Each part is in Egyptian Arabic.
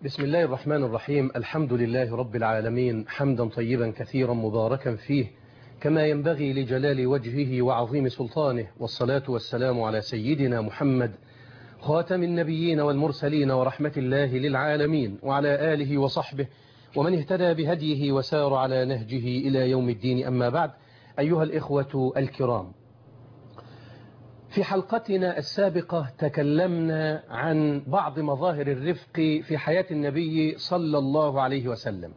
بسم الله الرحمن الرحيم الحمد لله رب العالمين حمدا طيبا كثيرا مباركا فيه كما ينبغي لجلال وجهه وعظيم سلطانه والصلاة والسلام على سيدنا محمد خاتم النبيين والمرسلين ورحمة الله للعالمين وعلى آله وصحبه ومن اهتدى بهديه وسار على نهجه إلى يوم الدين أما بعد أيها الإخوة الكرام في حلقتنا السابقة تكلمنا عن بعض مظاهر الرفق في حياة النبي صلى الله عليه وسلم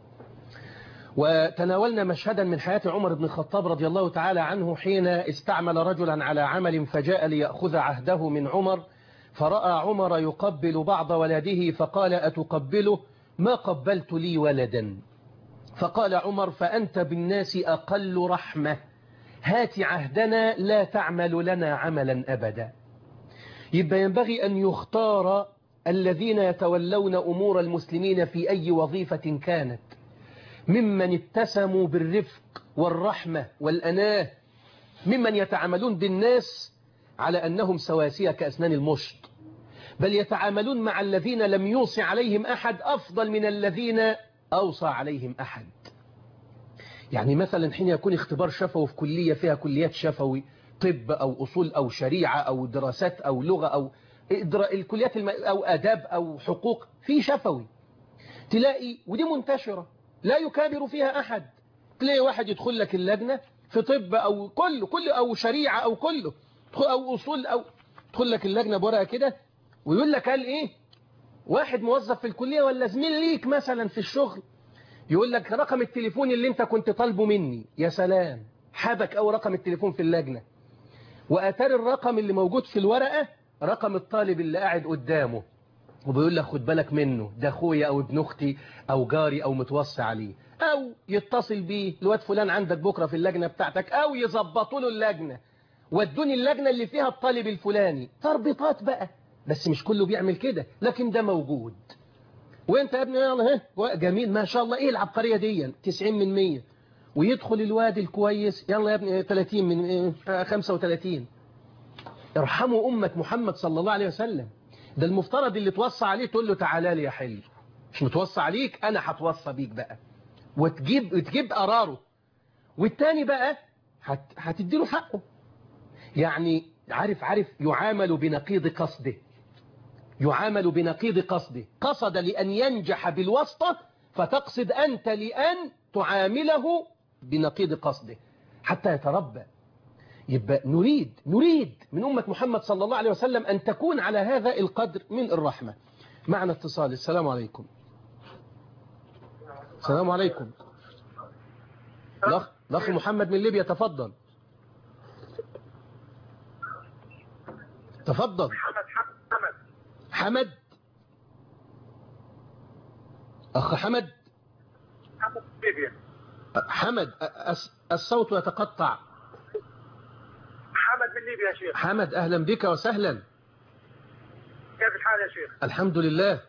وتناولنا مشهدا من حياة عمر بن الخطاب رضي الله تعالى عنه حين استعمل رجلا على عمل فجاء ليأخذ عهده من عمر فرأى عمر يقبل بعض ولده فقال أتقبله ما قبلت لي ولدا فقال عمر فأنت بالناس أقل رحمة هات عهدنا لا تعمل لنا عملا أبدا يبقى ينبغي أن يختار الذين يتولون أمور المسلمين في أي وظيفة كانت ممن اتسموا بالرفق والرحمة والأناه ممن يتعاملون بالناس على أنهم سواسية كأسنان المشط بل يتعاملون مع الذين لم يوصي عليهم أحد أفضل من الذين أوصى عليهم أحد يعني مثلا حين يكون اختبار شفوي في كلية فيها كليات شفوي طب أو أصول أو شريعة أو دراسات أو لغة أو الكليات الم... أو أداب أو حقوق في شفوي تلاقي ودي منتشرة لا يكابر فيها أحد تلاقي واحد يدخل لك اللجنة في طب أو كله كله أو شريعة أو كله أو أصول أو يدخل لك اللجنة بورقة كده ويقول لك قال إيه واحد موظف في الكلية ولا زميل ليك مثلا في الشغل يقول لك رقم التليفون اللي انت كنت طالبه مني يا سلام حبك او رقم التليفون في اللجنة واتاري الرقم اللي موجود في الورقة رقم الطالب اللي قاعد قدامه وبيقول لك خد بالك منه ده اخويا او ابن اختي او جاري او متوصي عليه او يتصل بيه الواد فلان عندك بكرة في اللجنة بتاعتك او يظبطوا له اللجنة ودوني اللجنة اللي فيها الطالب الفلاني تربيطات بقى بس مش كله بيعمل كده لكن ده موجود وانت يا ابني يلا ها جميل ما شاء الله ايه العبقرية دي 90 من 100 ويدخل الواد الكويس يلا يا ابني 30 من 35 ارحموا أمة محمد صلى الله عليه وسلم ده المفترض اللي توصى عليه تقول له تعالى لي يا حلو مش متوصى عليك انا هتوصى بيك بقى وتجيب وتجيب قراره والتاني بقى هت هتديله حقه يعني عارف عارف يعامل بنقيض قصده يعامل بنقيض قصده قصد لأن ينجح بالواسطة فتقصد أنت لأن تعامله بنقيض قصده حتى يتربى يبقى نريد نريد من أمة محمد صلى الله عليه وسلم أن تكون على هذا القدر من الرحمة معنا اتصال السلام عليكم السلام عليكم الأخ الأخ محمد من ليبيا تفضل تفضل حمد أخ حمد حمد الصوت يتقطع حمد من ليبيا يا شيخ حمد أهلا بك وسهلا كيف الحال يا شيخ الحمد لله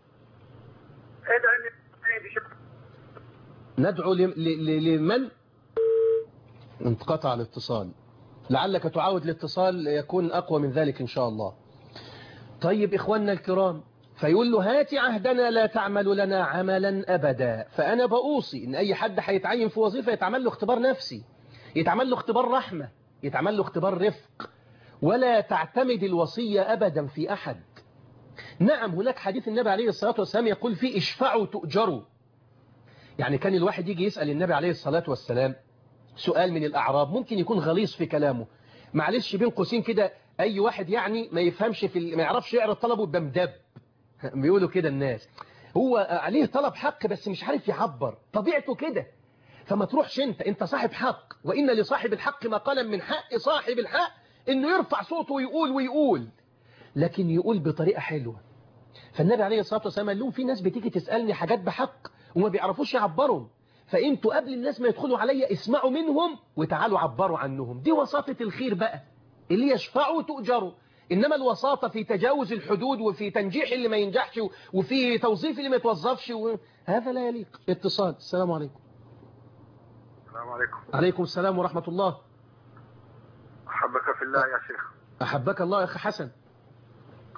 ندعو لمن انقطع الاتصال لعلك تعاود الاتصال يكون أقوى من ذلك إن شاء الله طيب إخواننا الكرام فيقول له هات عهدنا لا تعمل لنا عملا أبدا فأنا بأوصي إن أي حد هيتعين في وظيفة يتعمل له اختبار نفسي يتعمل له اختبار رحمة يتعمل له اختبار رفق ولا تعتمد الوصية أبدا في أحد نعم هناك حديث النبي عليه الصلاة والسلام يقول فيه اشفعوا تؤجروا يعني كان الواحد يجي يسأل النبي عليه الصلاة والسلام سؤال من الأعراب ممكن يكون غليظ في كلامه معلش بين قوسين كده أي واحد يعني ما يفهمش في ال... ما يعرفش يعرض طلبه بمدب بيقولوا كده الناس هو عليه طلب حق بس مش عارف يعبر طبيعته كده فما تروحش انت انت صاحب حق وإن لصاحب الحق مقالا من حق صاحب الحق انه يرفع صوته ويقول ويقول لكن يقول بطريقة حلوة فالنبي عليه الصلاة والسلام قال لهم في ناس بتيجي تسألني حاجات بحق وما بيعرفوش يعبروا فانتوا قبل الناس ما يدخلوا عليا اسمعوا منهم وتعالوا عبروا عنهم دي وساطة الخير بقى اللي يشفعوا تؤجروا إنما الوساطة في تجاوز الحدود وفي تنجيح اللي ما ينجحش وفي توظيف اللي ما يتوظفش و... هذا لا يليق اتصال السلام عليكم السلام عليكم عليكم السلام ورحمة الله أحبك في الله يا شيخ أحبك الله يا أخي حسن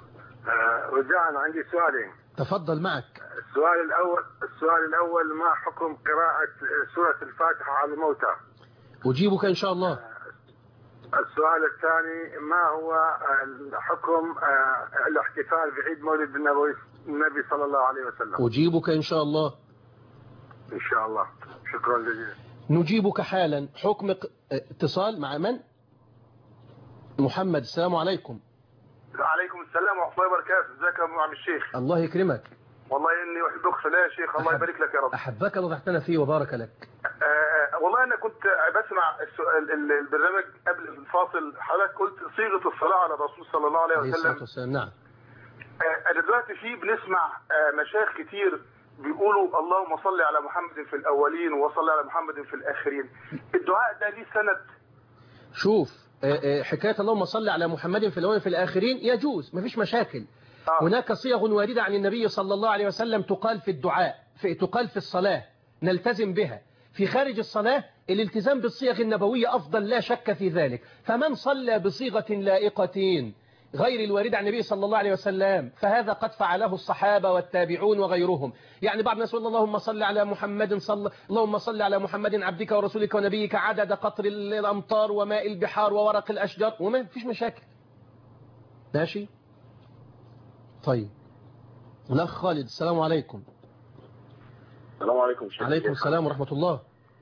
آه، رجاء عندي سؤالين تفضل معك السؤال الأول السؤال الأول ما حكم قراءة سورة الفاتحة على الموتى أجيبك إن شاء الله السؤال الثاني ما هو حكم آه، الاحتفال بعيد مولد النبوي النبي صلى الله عليه وسلم أجيبك إن شاء الله إن شاء الله شكرا جزيلا نجيبك حالا حكم ق- اتصال مع من محمد السلام عليكم عليكم السلام ورحمة الله وبركاته ازيك يا عم الشيخ الله يكرمك والله اني احبك في الله يا شيخ الله أحب- يبارك لك يا رب أحبك رضحتنا فيه وبارك لك آه، والله انا كنت بسمع السؤال- ال- البرنامج قبل الفاصل حضرتك قلت صيغه الصلاه على الرسول صلى الله عليه عليه الصلاة وسلم والسلام نعم آه، انا دلوقتي في بنسمع آه، مشايخ كتير بيقولوا اللهم صل على محمد في الاولين وصل على محمد في الاخرين الدعاء ده ليه سند شوف آه، آه، حكاية اللهم صل على محمد في الأول في الآخرين يجوز مفيش مشاكل آه. هناك صيغ واردة عن النبي صلى الله عليه وسلم تقال في الدعاء في تقال في الصلاة نلتزم بها في خارج الصلاة الالتزام بالصيغ النبوية أفضل لا شك في ذلك فمن صلى بصيغة لائقة غير الواردة عن النبي صلى الله عليه وسلم فهذا قد فعله الصحابة والتابعون وغيرهم يعني بعض الناس يقول اللهم صل على محمد صل اللهم صل على محمد عبدك ورسولك ونبيك عدد قطر الأمطار وماء البحار وورق الأشجار وما فيش مشاكل ماشي طيب الأخ خالد السلام عليكم السلام عليكم شيخ عليكم السلام ورحمة الله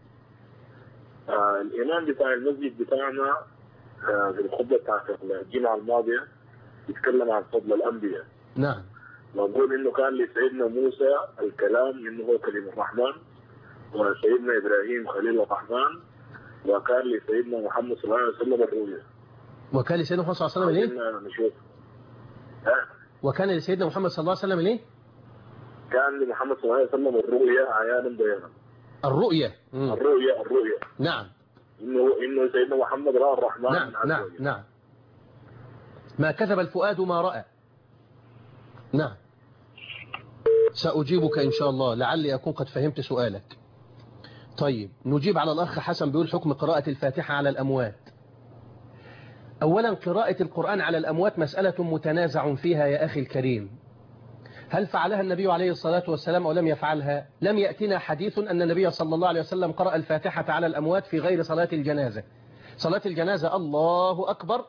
آه الإمام بتاع المسجد بتاعنا آه في الخطبة بتاعت الجمعة الماضية يتكلم عن فضل الأنبياء نعم ويقول إنه كان لسيدنا موسى الكلام إنه هو كلمة الرحمن وسيدنا إبراهيم خليل الرحمن وكان لسيدنا محمد صلى الله عليه وسلم الرؤيا وكان لسيدنا محمد صلى الله عليه وسلم إليه عايزين نشوف آه وكان لسيدنا محمد صلى الله عليه وسلم إليه كان لمحمد صلى الله عليه وسلم الرؤيا عيانا بيانا الرؤية مم. الرؤيا الرؤيا نعم إنه إنه سيدنا محمد رأى الرحمن نعم عز نعم وجل. نعم ما كذب الفؤاد ما رأى نعم سأجيبك إن شاء الله لعلي أكون قد فهمت سؤالك طيب نجيب على الأخ حسن بيقول حكم قراءة الفاتحة على الأموات أولا قراءة القرآن على الأموات مسألة متنازع فيها يا أخي الكريم هل فعلها النبي عليه الصلاة والسلام أو لم يفعلها لم يأتنا حديث أن النبي صلى الله عليه وسلم قرأ الفاتحة على الأموات في غير صلاة الجنازة صلاة الجنازة الله أكبر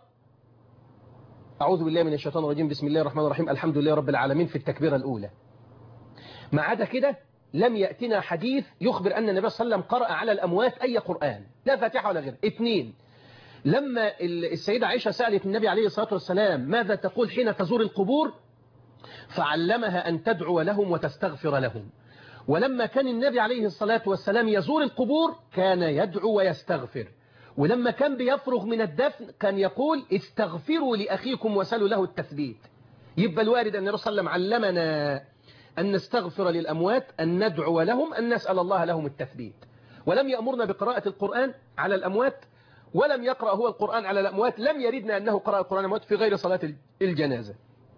أعوذ بالله من الشيطان الرجيم بسم الله الرحمن الرحيم الحمد لله رب العالمين في التكبيرة الأولى ما عدا كده لم يأتنا حديث يخبر أن النبي صلى الله عليه وسلم قرأ على الأموات أي قرآن لا فاتحة ولا غير اثنين لما ال- السيدة عائشة سألت النبي عليه الصلاة والسلام ماذا تقول حين تزور القبور فعلمها أن تدعو لهم وتستغفر لهم ولما كان النبي عليه الصلاة والسلام يزور القبور كان يدعو ويستغفر ولما كان بيفرغ من الدفن كان يقول استغفروا لأخيكم وسلوا له التثبيت يبقى الوارد أن الرسول صلى الله عليه وسلم علمنا أن نستغفر للأموات أن ندعو لهم أن نسأل الله لهم التثبيت ولم يأمرنا بقراءة القرآن على الأموات ولم يقرأ هو القرآن على الأموات لم يردنا أنه قرأ القرآن على الأموات في غير صلاة الجنازة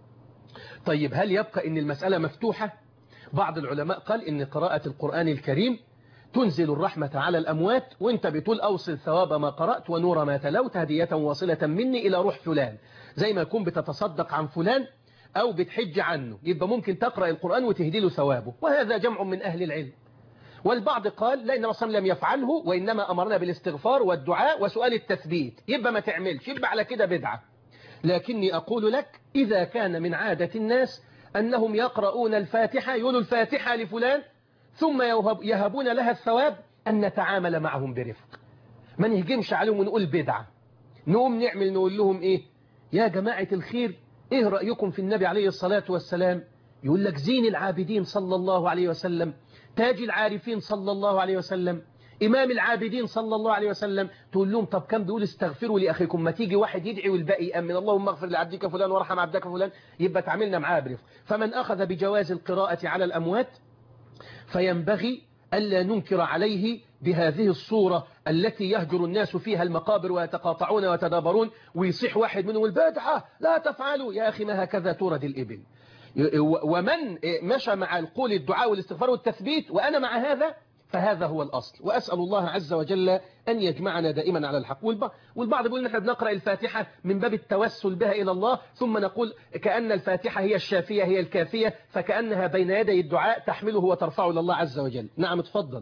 طيب هل يبقى أن المسألة مفتوحة بعض العلماء قال أن قراءة القرآن الكريم تنزل الرحمة على الأموات وانت بتقول أوصل ثواب ما قرأت ونور ما تلوت هدية واصلة مني إلى روح فلان زي ما يكون بتتصدق عن فلان أو بتحج عنه يبقى ممكن تقرأ القرآن وتهدي له ثوابه وهذا جمع من أهل العلم والبعض قال لا إنما صلى لم يفعله وإنما أمرنا بالاستغفار والدعاء وسؤال التثبيت يبقى ما تعملش يبقى على كده بدعة لكني أقول لك إذا كان من عادة الناس أنهم يقرؤون الفاتحة يقولوا الفاتحة لفلان ثم يهب يهبون لها الثواب أن نتعامل معهم برفق ما نهجمش عليهم ونقول بدعة نقوم نعمل نقول لهم إيه يا جماعة الخير إيه رأيكم في النبي عليه الصلاة والسلام يقول لك زين العابدين صلى الله عليه وسلم تاج العارفين صلى الله عليه وسلم إمام العابدين صلى الله عليه وسلم تقول لهم طب كم بيقول استغفروا لأخيكم ما تيجي واحد يدعي والباقي يأمن اللهم اغفر لعبدك فلان وارحم عبدك فلان يبقى تعاملنا معاه برفق فمن أخذ بجواز القراءة على الأموات فينبغي ألا ننكر عليه بهذه الصورة التي يهجر الناس فيها المقابر ويتقاطعون ويتدابرون ويصيح واحد منهم البدعة لا تفعلوا يا أخي ما هكذا تورد الإبل ومن مشى مع القول الدعاء والاستغفار والتثبيت وأنا مع هذا فهذا هو الأصل وأسأل الله عز وجل أن يجمعنا دائما على الحق والب- والبعض يقول نحن بنقرأ الفاتحة من باب التوسل بها إلى الله ثم نقول كأن الفاتحة هي الشافية هي الكافية فكأنها بين يدي الدعاء تحمله وترفعه إلى الله عز وجل نعم اتفضل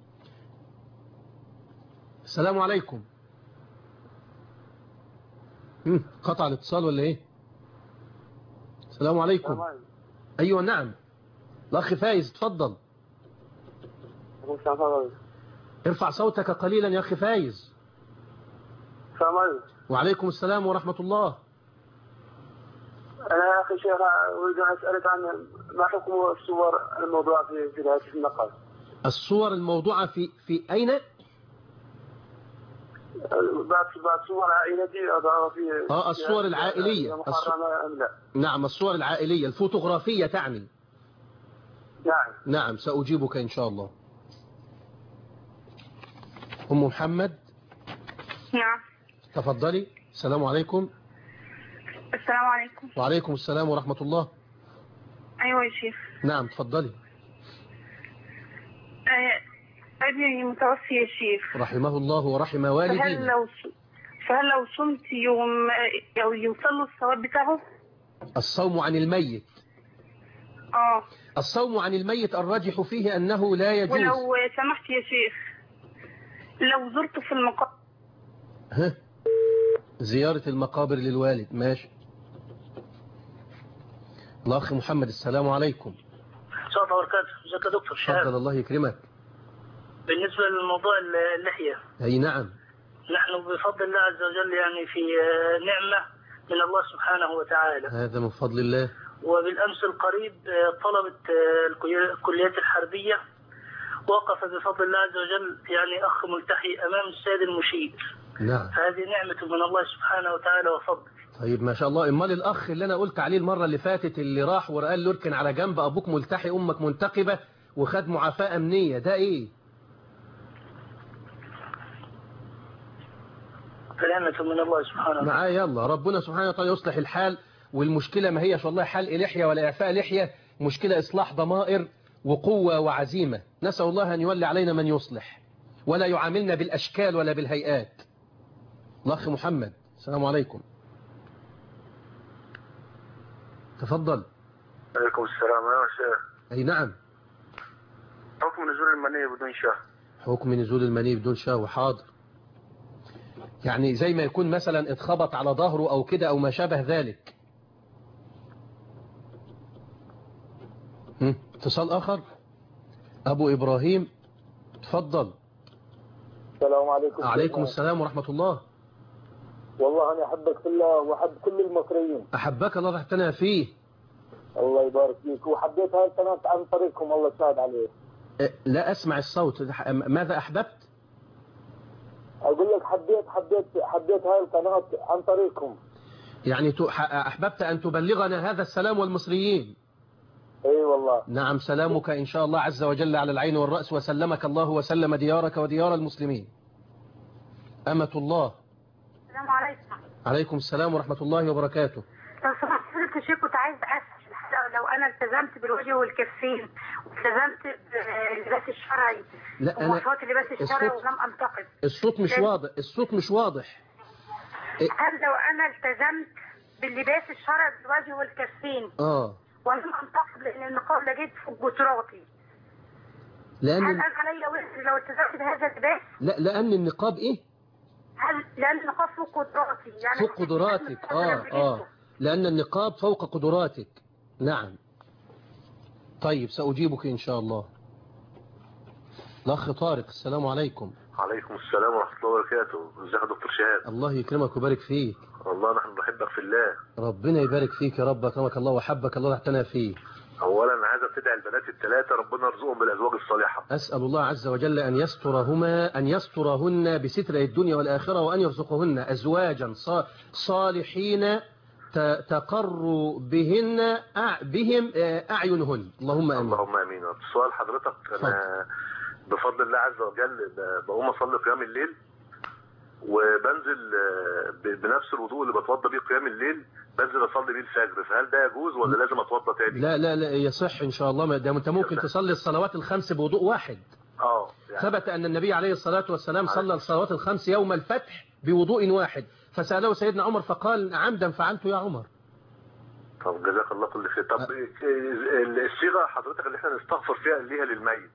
السلام عليكم مم، قطع الاتصال ولا ايه السلام عليكم ايوه نعم الاخ فايز اتفضل ارفع صوتك قليلا يا اخي فايز السلام عليكم وعليكم السلام ورحمة الله انا يا اخي شيخ اريد ان اسالك عن ما حكم الصور الموضوعه في في هذه النقل الصور الموضوعة في في أين بعد بعد صور عائلتي اضعها في آه، الصور العائلية. محرمه ام لا؟ نعم الصور العائلية الفوتوغرافية تعني نعم نعم سأجيبك إن شاء الله أم محمد نعم تفضلي السلام عليكم السلام عليكم وعليكم السلام ورحمة الله أيوة يا شيخ نعم تفضلي آه، ابني متوفي يا شيخ رحمه الله ورحم فهل والدينا لو فهل لو صمت يوم أو يوصل له الثواب بتاعه؟ الصوم عن الميت اه الصوم عن الميت الراجح فيه أنه لا يجوز ولو سمحت يا شيخ لو زرته في المقام ها زيارة المقابر للوالد ماشي الأخ محمد السلام عليكم السلام عليكم وبركاته ازيك يا دكتور شهاب تفضل الله يكرمك بالنسبة لموضوع اللحية أي نعم نحن بفضل الله عز وجل يعني في آه، نعمة من الله سبحانه وتعالى هذا من فضل الله وبالأمس القريب آه، طلبة آه، الكلي- الكليات الحربية وقف بفضل الله عز وجل يعني أخ ملتحي أمام السيد المشير نعم فهذه نعمة من الله سبحانه وتعالى وفضل طيب ما شاء الله امال الاخ اللي انا قلت عليه المره اللي فاتت اللي راح وقال له اركن على جنب ابوك ملتحي امك منتقبه وخد معافاه امنيه ده ايه فنعمة من الله سبحانه وتعالى معاه يلا ربنا سبحانه وتعالى يصلح الحال والمشكله ما هيش والله حلق لحيه ولا اعفاء لحيه مشكله اصلاح ضمائر وقوه وعزيمه نسال الله ان يولي علينا من يصلح ولا يعاملنا بالاشكال ولا بالهيئات الاخ محمد السلام عليكم تفضل عليكم السلام يا شيخ اي نعم حكم نزول المني بدون شهر حكم نزول المني بدون شهوة حاضر يعني زي ما يكون مثلا اتخبط على ظهره او كده او ما شابه ذلك هم؟ اتصال اخر ابو ابراهيم تفضل السلام عليكم عليكم السلام ورحمة الله والله انا احبك في الله واحب كل المصريين احبك الله تحتنا فيه الله يبارك فيك وحبيت هاي القناه عن طريقكم الله يساعد عليه أه، لا اسمع الصوت ماذا احببت اقول لك حبيت حبيت حبيت هاي القناه عن طريقكم يعني ت- ح- احببت ان تبلغنا هذا السلام والمصريين اي والله نعم سلامك إن شاء الله عز وجل على العين والرأس وسلمك الله وسلم ديارك وديار المسلمين أمة الله السلام عليكم عليكم السلام ورحمة الله وبركاته لو سمحت حضرتك يا شيخ كنت عايز اسال الحلقة لو انا التزمت بالوجه والكفين والتزمت باللباس الشرعي لا أنا ومواصفات اللباس الشرعي الصوت- ولم انتقد الصوت مش واضح الصوت مش واضح هل لو انا التزمت باللباس الشرعي بالوجه والكفين آه ولم انتقد لان النقاب لقيت فوق جسراتي هل لأن انا علي وزر لو التزمت بهذا اللباس لا لأن النقاب إيه هل لان النقاب فوق قدراتي يعني فوق قدراتك آه آه لأن النقاب فوق قدراتك نعم طيب سأجيبك إن شاء الله الأخ طارق السلام عليكم عليكم السلام ورحمة الله وبركاته ازيك يا دكتور شهاب الله يكرمك ويبارك فيك والله نحن بنحبك في الله ربنا يبارك فيك يا رب أكرمك الله وحبك الله تحتنا فيه اولا عايزك تدعي البنات الثلاثة ربنا يرزقهم بالازواج الصالحة أسأل الله عز وجل أن يسترهما أن يسترهن بستر الدنيا والآخرة وأن يرزقهن أزواجا صا- صالحين ت- تقر بهن أع- بهم آه، أعينهن اللهم آمين اللهم امين سؤال حضرتك انا بفضل الله عز وجل ب- بقوم اصلي قيام الليل وبنزل آه، ب- بنفس الوضوء اللي بتوضى بيه قيام الليل بنزل اصلي بيه الفجر فهل ده يجوز ولا لازم اتوضى تاني؟ لا لا لا يصح إن شاء الله ما دام أنت ممكن تصلي الصلوات الخمس بوضوء واحد اه يعني ثبت أن النبي عليه الصلاة والسلام صلى الصلوات الخمس يوم الفتح بوضوء واحد فسأله سيدنا عمر فقال عمدا فعلت يا عمر طب جزاك الله كل خير طب إيه- الصيغه حضرتك اللي احنا نستغفر فيها ليها للميت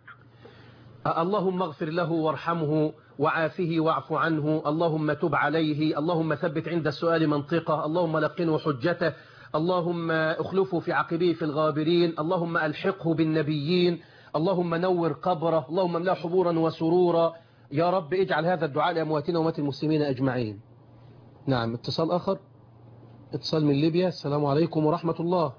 اللهم اغفر له وارحمه وعافه واعف عنه اللهم تب عليه اللهم ثبت عند السؤال منطقه اللهم لقنه حجته اللهم اخلفه في عقبيه في الغابرين اللهم ألحقه بالنبيين اللهم نور قبره اللهم املاه حبورا وسرورا يا رب اجعل هذا الدعاء لأمواتنا وأموات المسلمين أجمعين نعم اتصال آخر اتصال من ليبيا السلام عليكم ورحمة الله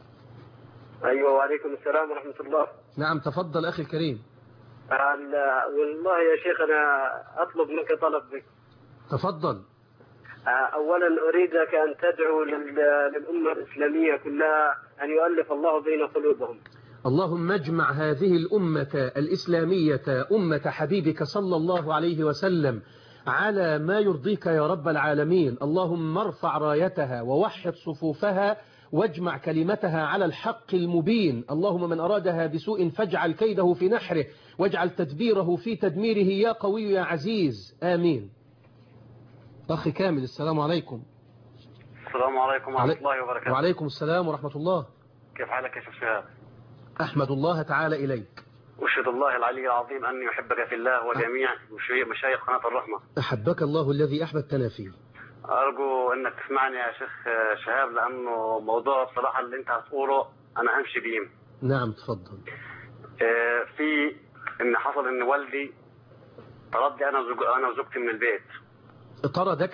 ايوه وعليكم السلام ورحمه الله نعم تفضل أخي الكريم ال- والله يا شيخ انا اطلب منك طلب بك تفضل آه، اولا اريدك ان تدعو لل- للامه الاسلاميه كلها ان يؤلف الله بين قلوبهم اللهم اجمع هذه الأمة الإسلامية أمة حبيبك صلى الله عليه وسلم على ما يرضيك يا رب العالمين اللهم ارفع رايتها ووحد صفوفها واجمع كلمتها على الحق المبين اللهم من أرادها بسوء فاجعل كيده في نحره واجعل تدبيره في تدميره يا قوي يا عزيز آمين أخي كامل السلام عليكم السلام عليكم علي- ورحمه الله وبركاته وعليكم السلام ورحمة الله كيف حالك يا شيخ شهاب أحمد الله تعالى إليك اشهد الله العلي العظيم اني احبك في الله وجميع مشي- مشايخ قناه الرحمه أحبك الله الذي أحببتنا فيه ارجو انك تسمعني يا شيخ شهاب لانه موضوع الصراحه اللي انت هتقوله انا همشي بيه نعم تفضل آه، في ان حصل ان والدي طردني انا وزوج... انا وزوجتي من البيت طردك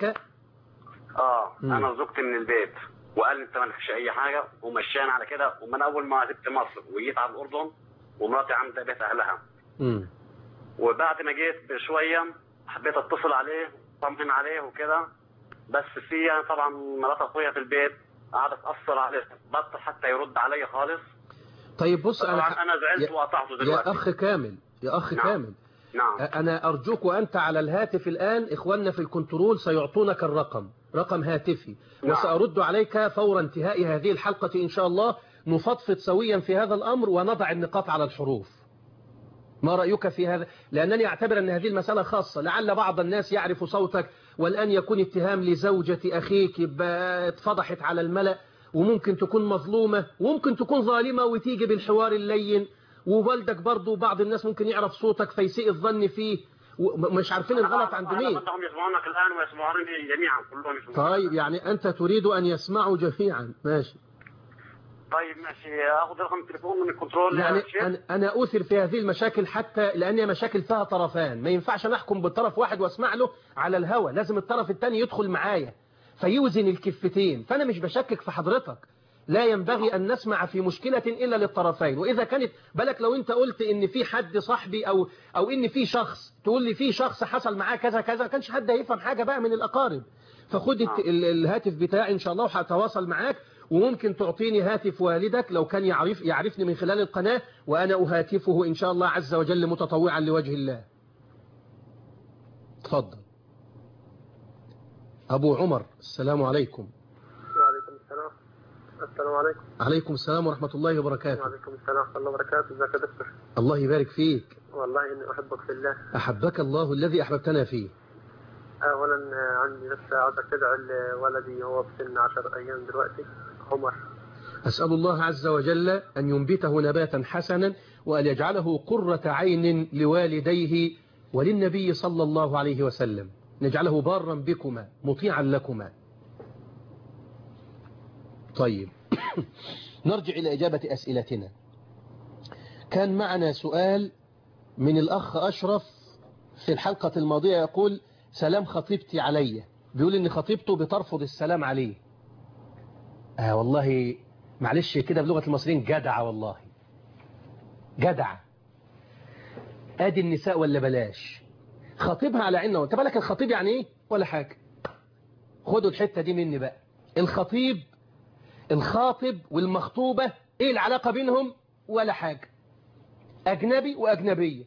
اه مم. انا وزوجتي من البيت وقال لي انت مالكش اي حاجه ومشاني على كده ومن اول ما سبت مصر وجيت على الاردن ومراتي عندها بيت اهلها مم. وبعد ما جيت بشويه حبيت اتصل عليه اطمن عليه وكده بس في يعني طبعا مرات اخويا في البيت قعدت تاثر عليه بطل حتى يرد عليا خالص طيب بص طبعا أنا انا زعلت يا- وقطعته دلوقتي يا أخ كامل يا أخ نعم. كامل نعم أنا أرجوك وأنت على الهاتف الآن إخواننا في الكنترول سيعطونك الرقم رقم هاتفي نعم. وسأرد عليك فور انتهاء هذه الحلقة إن شاء الله نفضفض سويا في هذا الأمر ونضع النقاط على الحروف ما رأيك في هذا لأنني أعتبر أن هذه المسألة خاصة لعل بعض الناس يعرف صوتك والآن يكون اتهام لزوجة أخيك يبقى اتفضحت على الملأ وممكن تكون مظلومة وممكن تكون ظالمة وتيجي بالحوار اللين ووالدك برضو بعض الناس ممكن يعرف صوتك فيسيء الظن فيه ومش عارفين الغلط عند مين بدهم يسمعونك الان ويسمعوني جميعا كلهم يسمعونك طيب يعني أنت تريد أن يسمعوا جميعا ماشي طيب ماشي اخذ رقم التليفون من الكنترول يعني يا شيخ أنا- أنا أوثر في هذه المشاكل حتى لأن هي مشاكل فيها طرفان ما ينفعش نحكم بالطرف واحد واسمع له على الهوى لازم الطرف الثاني يدخل معايا فيوزن الكفتين فأنا مش بشكك في حضرتك لا ينبغي أن نسمع في مشكلة إلا للطرفين وإذا كانت بالك لو أنت قلت إن في حد صاحبي أو أو إن في شخص تقول لي في شخص حصل معاه كذا كذا ما كانش حد هيفهم حاجة بقى من الأقارب فخد الت- ال- الهاتف بتاعي إن شاء الله وهتواصل معاك وممكن تعطيني هاتف والدك لو كان يعرف يعرفني من خلال القناة وأنا أهاتفه إن شاء الله عز وجل متطوعا لوجه الله تفضل أبو عمر السلام عليكم وعليكم السلام السلام عليكم عليكم السلام ورحمة الله وبركاته وعليكم السلام ورحمة الله وبركاته ازيك يا دكتور الله يبارك فيك والله اني احبك في الله أحبك الله الذي أحببتنا فيه اولا آه، عندي بس عاوزك تدعي لولدي هو في سن 10 ايام دلوقتي عمر أسأل الله عز وجل أن ينبته نباتا حسنا وأن يجعله قرة عين لوالديه وللنبي صلى الله عليه وسلم نجعله بارا بكما مطيعا لكما طيب نرجع إلى إجابة أسئلتنا كان معنا سؤال من الأخ أشرف في الحلقة الماضية يقول سلام خطيبتي علي بيقول إن خطيبته بترفض السلام عليه آه والله معلش كده بلغة المصريين جدعة والله جدعة ادي النساء ولا بلاش خطيبها على عيننا انت بالك الخطيب يعني ايه ولا حاجة خدوا الحتة دي مني بقى الخطيب الخاطب والمخطوبة ايه العلاقة بينهم ولا حاجة اجنبي واجنبية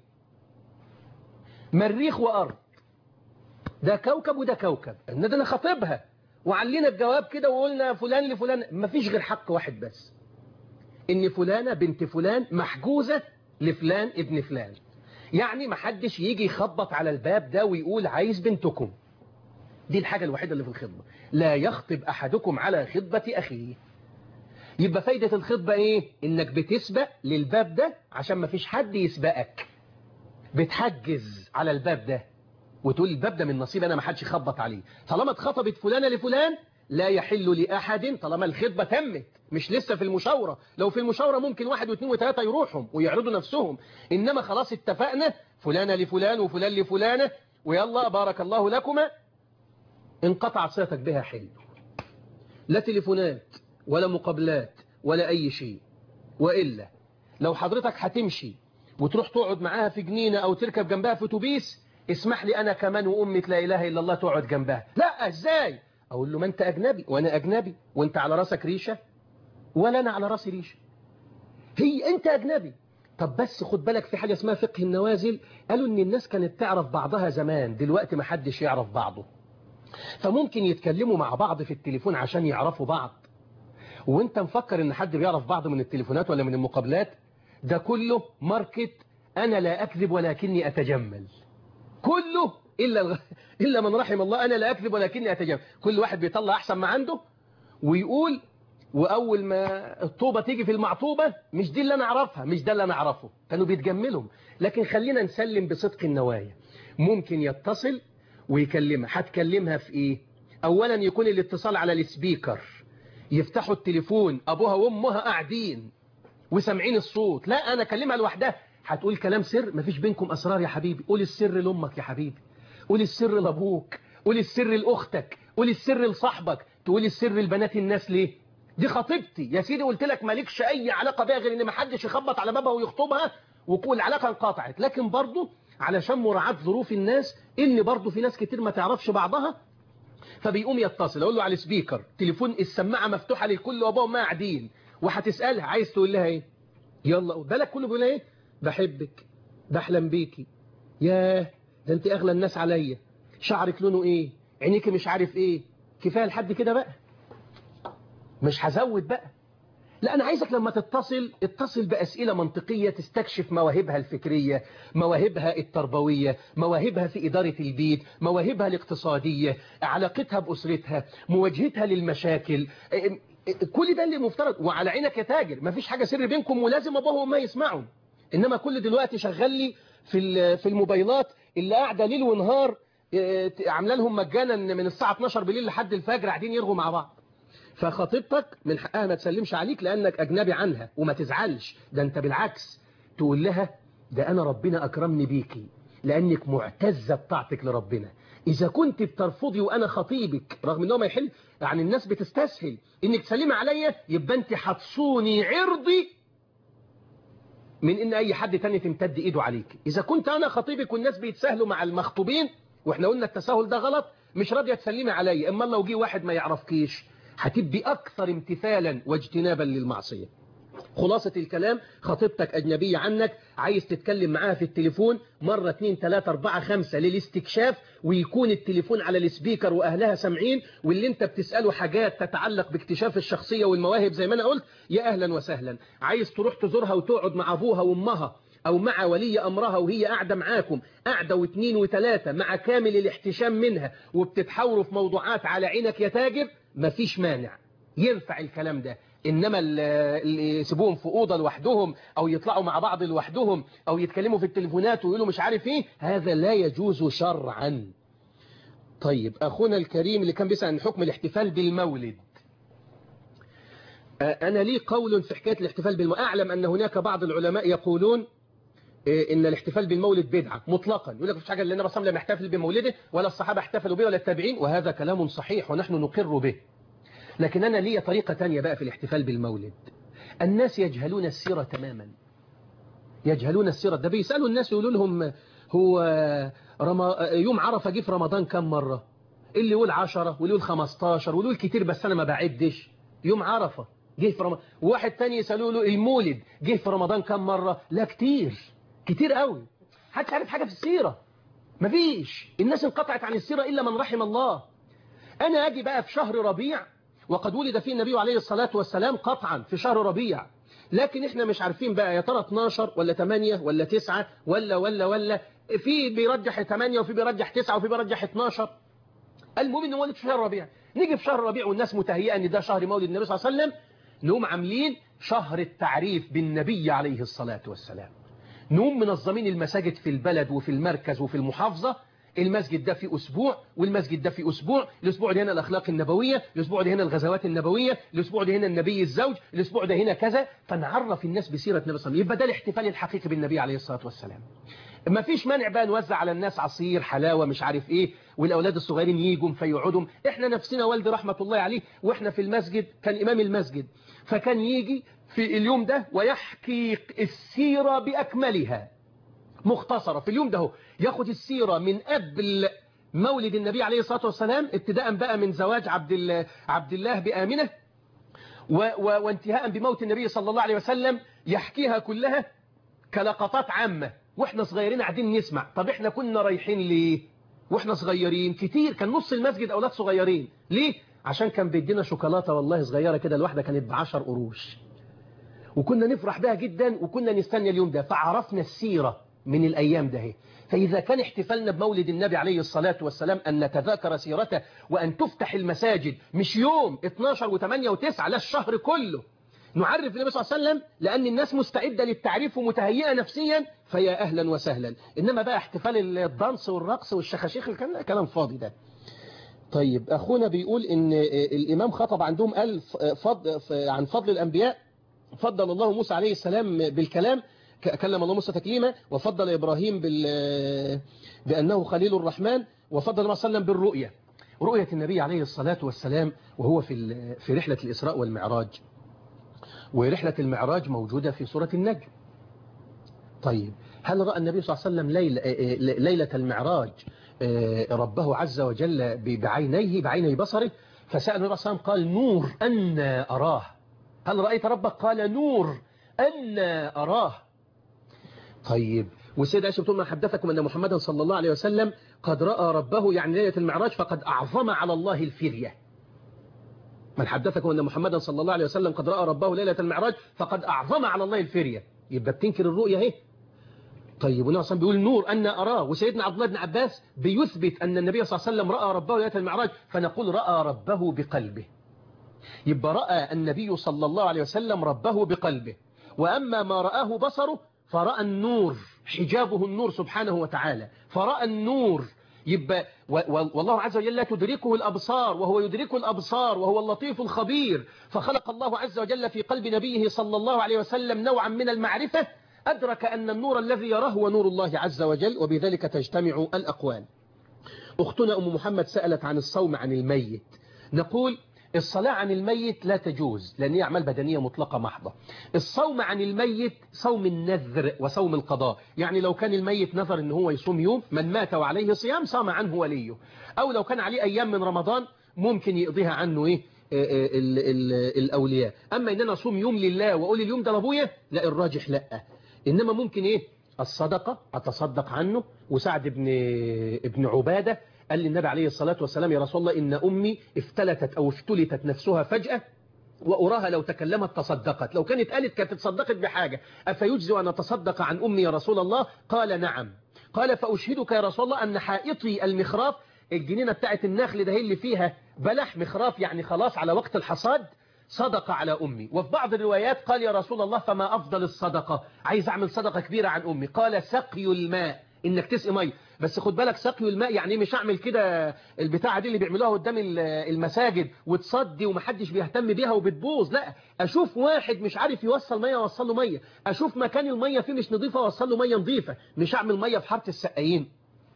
مريخ وارض ده كوكب وده كوكب ان ده انا خاطبها وعلينا الجواب كده وقلنا فلان لفلان مفيش غير حق واحد بس ان فلانة بنت فلان محجوزة لفلان ابن فلان يعني ما حدش يجي يخبط على الباب ده ويقول عايز بنتكم دي الحاجة الوحيدة اللي في الخطبة لا يخطب أحدكم على خطبة أخيه يبقى فايدة الخطبة إيه إنك بتسبق للباب ده عشان ما فيش حد يسبقك بتحجز على الباب ده وتقول الباب ده من نصيب أنا ما حدش يخبط عليه طالما اتخطبت فلانة لفلان لا يحل لأحد طالما الخطبة تمت مش لسه في المشاورة لو في المشاورة ممكن واحد واثنين وثلاثة يروحهم ويعرضوا نفسهم إنما خلاص اتفقنا فلانة لفلان وفلان لفلانة ويلا بارك الله لكما انقطعت صلتك بها حلو لا تليفونات ولا مقابلات ولا أي شيء وإلا لو حضرتك هتمشي وتروح تقعد معاها في جنينة أو تركب جنبها في اتوبيس اسمح لي أنا كمان وأمة لا إله إلا الله تقعد جنبها لا إزاي أقول له ما أنت أجنبي وأنا أجنبي وأنت على راسك ريشة ولا أنا على راسي ريشة هي أنت أجنبي طب بس خد بالك في حاجة اسمها فقه النوازل قالوا إن الناس كانت تعرف بعضها زمان دلوقتي ما حدش يعرف بعضه فممكن يتكلموا مع بعض في التليفون عشان يعرفوا بعض وانت مفكر ان حد بيعرف بعض من التليفونات ولا من المقابلات ده كله ماركت انا لا اكذب ولكني اتجمل كله الا الغ... الا من رحم الله انا لا اكذب ولكني اتجمل كل واحد بيطلع احسن ما عنده ويقول واول ما الطوبه تيجي في المعطوبه مش دي اللي انا اعرفها مش ده اللي انا اعرفه كانوا بيتجملهم لكن خلينا نسلم بصدق النوايا ممكن يتصل ويكلمها هتكلمها في ايه اولا يكون الاتصال على السبيكر يفتحوا التليفون ابوها وامها قاعدين وسامعين الصوت لا انا اكلمها لوحدها هتقول كلام سر مفيش بينكم اسرار يا حبيبي قول السر لامك يا حبيبي قول السر لابوك قول السر لاختك قول السر لصاحبك تقول السر لبنات الناس ليه دي خطيبتي يا سيدي قلت لك مالكش اي علاقه بيها غير ان ما حدش يخبط على بابها ويخطبها وكل العلاقه انقطعت لكن برضه علشان مراعاة ظروف الناس ان برضه في ناس كتير ما تعرفش بعضها فبيقوم يتصل اقول له على السبيكر تليفون السماعه مفتوحه للكل وابوهم ما قاعدين وهتسالها عايز تقول لها ايه يلا بالك كله بيقول ايه بحبك بحلم بيكي ياه ده انت اغلى الناس عليا شعرك لونه ايه عينيكي مش عارف ايه كفايه لحد كده بقى مش هزود بقى لا أنا عايزك لما تتصل اتصل بأسئلة منطقية تستكشف مواهبها الفكرية مواهبها التربوية مواهبها في إدارة البيت مواهبها الاقتصادية علاقتها بأسرتها مواجهتها للمشاكل كل ده اللي مفترض وعلى عينك يا تاجر مفيش حاجة سر بينكم ولازم أبوه وما يسمعوا إنما كل دلوقتي شغال لي في في الموبايلات اللي قاعدة ليل ونهار عامله لهم مجانا من الساعة 12 بالليل لحد الفجر قاعدين يرغوا مع بعض فخطيبتك من حقها ما تسلمش عليك لأنك أجنبي عنها وما تزعلش ده أنت بالعكس تقول لها ده أنا ربنا أكرمني بيكي لأنك معتزة بطاعتك لربنا إذا كنت بترفضي وأنا خطيبك رغم أنه ما يحل يعني الناس بتستسهل إنك تسلمي عليا يبقى أنت هتصوني عرضي من إن أي حد تاني تمتد إيده عليك إذا كنت أنا خطيبك والناس بيتساهلوا مع المخطوبين وإحنا قلنا التساهل ده غلط مش راضية تسلمي عليا إما لو جه واحد ما يعرفكيش هتبقي أكثر امتثالا واجتنابا للمعصية خلاصة الكلام خطيبتك أجنبية عنك عايز تتكلم معاها في التليفون مرة اتنين تلاتة اربعة خمسة للاستكشاف ويكون التليفون على السبيكر وأهلها سامعين واللي انت بتسأله حاجات تتعلق باكتشاف الشخصية والمواهب زي ما أنا قلت يا أهلا وسهلا عايز تروح تزورها وتقعد مع أبوها وأمها أو مع ولي أمرها وهي قاعدة معاكم قاعدة واثنين وثلاثة مع كامل الاحتشام منها وبتتحاوروا في موضوعات على عينك يا تاجر مفيش مانع ينفع الكلام ده إنما اللي يسيبوهم في أوضة لوحدهم أو يطلعوا مع بعض لوحدهم أو يتكلموا في التليفونات ويقولوا مش عارف إيه هذا لا يجوز شرعا طيب أخونا الكريم اللي كان بيسأل عن حكم الاحتفال بالمولد أنا لي قول في حكاية الاحتفال بالمولد أعلم أن هناك بعض العلماء يقولون ان الاحتفال بالمولد بدعة مطلقا يقول لك مفيش حاجة اللي النبي صلى الله عليه وسلم يحتفل بمولده ولا الصحابة احتفلوا به ولا التابعين وهذا كلام صحيح ونحن نقر به لكن أنا لي طريقة تانية بقى في الاحتفال بالمولد الناس يجهلون السيرة تماما يجهلون السيرة ده بيسألوا الناس يقولوا لهم هو رم... يوم عرفة جه في رمضان كم مرة اللي يقول عشرة واللي يقول خمستاشر واللي يقول كتير بس أنا ما بعدش يوم عرفة جه في رمضان وواحد تاني يسألوا له المولد جه في رمضان كم مرة لا كتير كتير قوي حدش عارف حاجة في السيرة مفيش الناس انقطعت عن السيرة إلا من رحم الله أنا أجي بقى في شهر ربيع وقد ولد فيه النبي عليه الصلاة والسلام قطعا في شهر ربيع لكن احنا مش عارفين بقى يا ترى 12 ولا 8 ولا 9 ولا ولا ولا في بيرجح 8 وفي بيرجح 9 وفي بيرجح 12 المهم ان مولد في شهر ربيع نيجي في شهر ربيع والناس متهيئه ان ده شهر مولد النبي صلى الله عليه وسلم نقوم عاملين شهر التعريف بالنبي عليه الصلاة والسلام نقوم منظمين المساجد في البلد وفي المركز وفي المحافظة المسجد ده في أسبوع والمسجد ده في أسبوع الأسبوع ده هنا الأخلاق النبوية الأسبوع ده هنا الغزوات النبوية الأسبوع ده هنا النبي الزوج الأسبوع ده هنا كذا فنعرف الناس بسيرة النبي صلى الله عليه وسلم يبقى ده الاحتفال الحقيقي بالنبي عليه الصلاة والسلام ما فيش مانع بقى نوزع على الناس عصير حلاوة مش عارف ايه والأولاد الصغيرين يجوا فيقعدوا احنا نفسنا والدي رحمة الله عليه واحنا في المسجد كان إمام المسجد فكان يجي في اليوم ده ويحكي السيرة بأكملها مختصرة في اليوم ده هو ياخد السيرة من قبل مولد النبي عليه الصلاة والسلام ابتداء بقى من زواج عبد الله, عبد الله بآمنة و و وانتهاء بموت النبي صلى الله عليه وسلم يحكيها كلها كلقطات عامة واحنا صغيرين قاعدين نسمع طب احنا كنا رايحين ليه واحنا صغيرين كتير كان نص المسجد اولاد صغيرين ليه عشان كان بيدينا شوكولاته والله صغيره كده الواحده كانت ب 10 قروش وكنا نفرح بها جدا وكنا نستنى اليوم ده فعرفنا السيره من الايام ده فإذا كان احتفالنا بمولد النبي عليه الصلاة والسلام أن نتذاكر سيرته وأن تفتح المساجد مش يوم 12 و8 و9 لا الشهر كله نعرف النبي صلى الله عليه وسلم لأن الناس مستعدة للتعريف ومتهيئة نفسيا فيا أهلا وسهلا إنما بقى احتفال الدانس والرقص والشخاشيخ كان كلام فاضي ده طيب أخونا بيقول إن الإمام خطب عندهم قال فضل عن فضل الأنبياء فضل الله موسى عليه السلام بالكلام كلم الله موسى تكليما وفضل إبراهيم بال... بأنه خليل الرحمن وفضل الله صلى الله عليه وسلم بالرؤية رؤية النبي عليه الصلاة والسلام وهو في ال... في رحلة الإسراء والمعراج ورحلة المعراج موجودة في سورة النجم طيب هل رأى النبي صلى الله عليه وسلم ليلة, ليلة المعراج ربه عز وجل بعينيه بعيني بصره فسأل النبي صلى الله عليه وسلم قال نور أن أراه هل رأيت ربك قال نور أن أراه طيب والسيدة عائشة بتقول ما حدثكم أن محمدا صلى الله عليه وسلم قد رأى ربه يعني ليلة المعراج فقد أعظم على الله الفرية من حدثكم أن محمدا صلى الله عليه وسلم قد رأى ربه ليلة المعراج فقد أعظم على الله الفرية يبقى بتنكر الرؤية اهي طيب والنبي صلى بيقول نور أن أراه وسيدنا عبد الله بن عباس بيثبت أن النبي صلى الله عليه وسلم رأى ربه ليلة المعراج فنقول رأى ربه بقلبه يبقى رأى النبي صلى الله عليه وسلم ربه بقلبه وأما ما رآه بصره فرأى النور حجابه النور سبحانه وتعالى فرأى النور يبقى والله عز وجل لا تدركه الأبصار وهو يدرك الأبصار وهو اللطيف الخبير فخلق الله عز وجل في قلب نبيه صلى الله عليه وسلم نوعا من المعرفة أدرك أن النور الذي يراه هو نور الله عز وجل وبذلك تجتمع الأقوال أختنا أم محمد سألت عن الصوم عن الميت نقول الصلاة عن الميت لا تجوز لأن هي أعمال بدنية مطلقة محضة الصوم عن الميت صوم النذر وصوم القضاء يعني لو كان الميت نذر أنه هو يصوم يوم من مات وعليه صيام صام عنه وليه أو لو كان عليه أيام من رمضان ممكن يقضيها عنه إيه ال ال الأولياء أما إن أنا أصوم يوم لله وأقول اليوم ده لأبويا لا الراجح لا إنما ممكن إيه الصدقة أتصدق عنه وسعد بن ابن عبادة قال للنبي عليه الصلاة والسلام يا رسول الله إن أمي افتلتت أو افتلتت نفسها فجأة وأراها لو تكلمت تصدقت لو كانت قالت كانت تصدقت بحاجة أفيجزي أن أتصدق عن أمي يا رسول الله قال نعم قال فأشهدك يا رسول الله أن حائطي المخراف الجنينة بتاعت النخل ده هي اللي فيها بلح مخراف يعني خلاص على وقت الحصاد صدق على أمي وفي بعض الروايات قال يا رسول الله فما أفضل الصدقة عايز أعمل صدقة كبيرة عن أمي قال سقي الماء إنك تسقي مية بس خد بالك سقي الماء يعني مش أعمل كده البتاعة دي اللي بيعملوها قدام المساجد وتصدي ومحدش بيهتم بيها وبتبوظ لا أشوف واحد مش عارف يوصل مية وصل له مية أشوف مكان المية فيه مش نظيفة وصل له مية نظيفة مش أعمل مية في حارة السقايين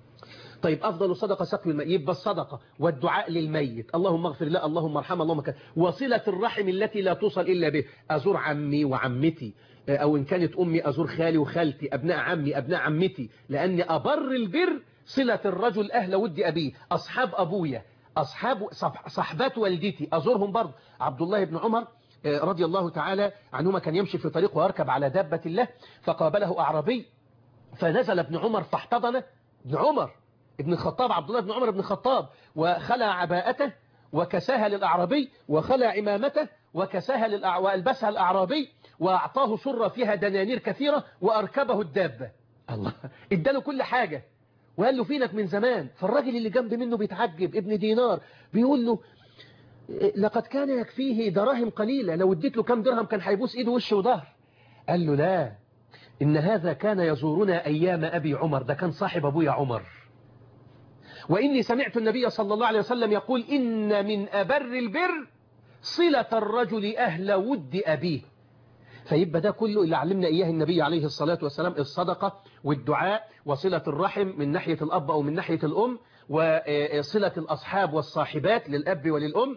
طيب أفضل صدقة سقي الماء يبقى الصدقة والدعاء للميت اللهم اغفر له اللهم ارحمه اللهم كان وصلة الرحم التي لا توصل إلا به أزور عمي وعمتي أو إن كانت أمي أزور خالي وخالتي أبناء عمي أبناء عمتي لأن أبر البر صلة الرجل أهل ود أبيه أصحاب أبويا أصحاب صحبات والدتي أزورهم برضه عبد الله بن عمر رضي الله تعالى عنهما كان يمشي في طريق ويركب على دابة الله فقابله أعرابي فنزل ابن عمر فاحتضنه ابن عمر ابن الخطاب عبد الله بن عمر بن الخطاب وخلع عباءته وكساها للأعرابي وخلع عمامته وكساها للأع... وألبسها الأعرابي وأعطاه سرة فيها دنانير كثيرة وأركبه الدابة الله اداله كل حاجة وقال له فينك من زمان فالراجل اللي جنب منه بيتعجب ابن دينار بيقول له لقد كان يكفيه دراهم قليلة لو اديت له كم درهم كان هيبوس ايده وش وظهر قال له لا إن هذا كان يزورنا أيام أبي عمر ده كان صاحب أبويا عمر وإني سمعت النبي صلى الله عليه وسلم يقول إن من أبر البر صلة الرجل أهل ود أبيه فيبقى ده كله اللي علمنا إياه النبي عليه الصلاة والسلام الصدقة والدعاء وصلة الرحم من ناحية الأب أو من ناحية الأم وصلة الأصحاب والصاحبات للأب وللأم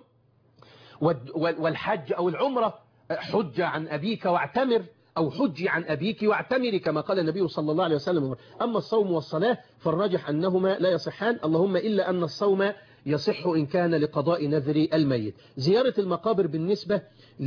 والحج أو العمرة حج عن أبيك واعتمر أو حجي عن أبيك واعتمري كما قال النبي صلى الله عليه وسلم أما الصوم والصلاة فالراجح أنهما لا يصحان اللهم إلا أن الصوم يصح إن كان لقضاء نذر الميت زيارة المقابر بالنسبة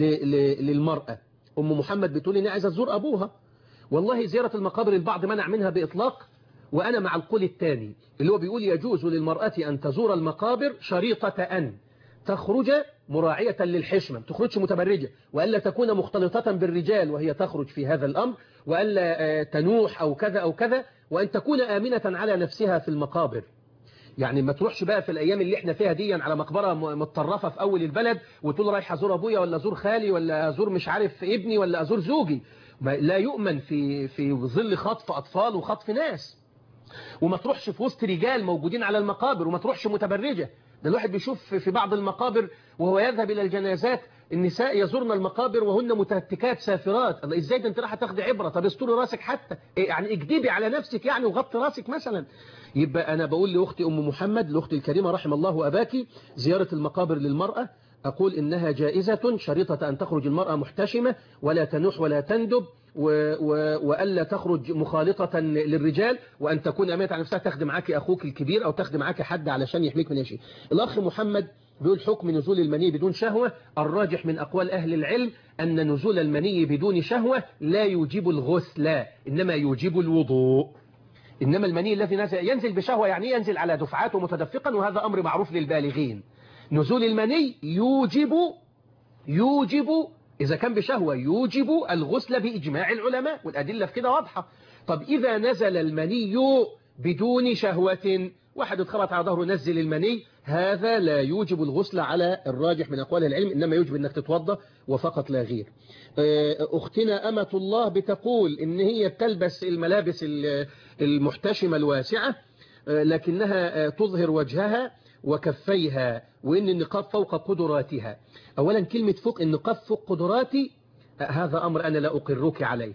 للمرأة أم محمد بتقول إني عايزة تزور أبوها والله زيارة المقابر البعض منع منها بإطلاق وأنا مع القول الثاني اللي هو بيقول يجوز للمرأة أن تزور المقابر شريطة أن تخرج مراعية للحشمة تخرجش متبرجة وألا تكون مختلطة بالرجال وهي تخرج في هذا الأمر وألا تنوح أو كذا أو كذا وأن تكون آمنة على نفسها في المقابر يعني ما تروحش بقى في الأيام اللي احنا فيها دي على مقبرة متطرفة في أول البلد وتقول رايح أزور أبويا ولا أزور خالي ولا أزور مش عارف ابني ولا أزور زوجي لا يؤمن في في ظل خطف أطفال وخطف ناس وما تروحش في وسط رجال موجودين على المقابر وما تروحش متبرجة ده الواحد بيشوف في بعض المقابر وهو يذهب إلى الجنازات النساء يزورن المقابر وهن متهتكات سافرات الله ازاي ده انت راح تاخدي عبرة طب استوري راسك حتى يعني اكدبي على نفسك يعني وغطي راسك مثلا يبقى أنا بقول لأختي أم محمد لأختي الكريمة رحم الله أباك زيارة المقابر للمرأة أقول إنها جائزة شريطة أن تخرج المرأة محتشمة ولا تنوح ولا تندب و و وألا تخرج مخالطة للرجال وأن تكون أمانة على نفسها تخدم معاك أخوك الكبير أو تخدم معاك حد علشان يحميك من شيء الأخ محمد بيقول حكم نزول المني بدون شهوة الراجح من أقوال أهل العلم أن نزول المني بدون شهوة لا يوجب الغسل إنما يوجب الوضوء إنما المني الذي نزل ينزل بشهوة يعني ينزل على دفعات متدفقا وهذا أمر معروف للبالغين نزول المني يوجب يوجب إذا كان بشهوة يوجب الغسل بإجماع العلماء والأدلة في كده واضحة طب إذا نزل المني بدون شهوة واحد اتخبط على ظهره نزل المني هذا لا يوجب الغسل على الراجح من أقوال العلم إنما يوجب أنك تتوضى وفقط لا غير أختنا أمة الله بتقول إن هي تلبس الملابس المحتشمة الواسعة لكنها تظهر وجهها وكفيها وإن النقاب فوق قدراتها أولا كلمة فوق النقاب فوق قدراتي هذا أمر أنا لا أقرك عليه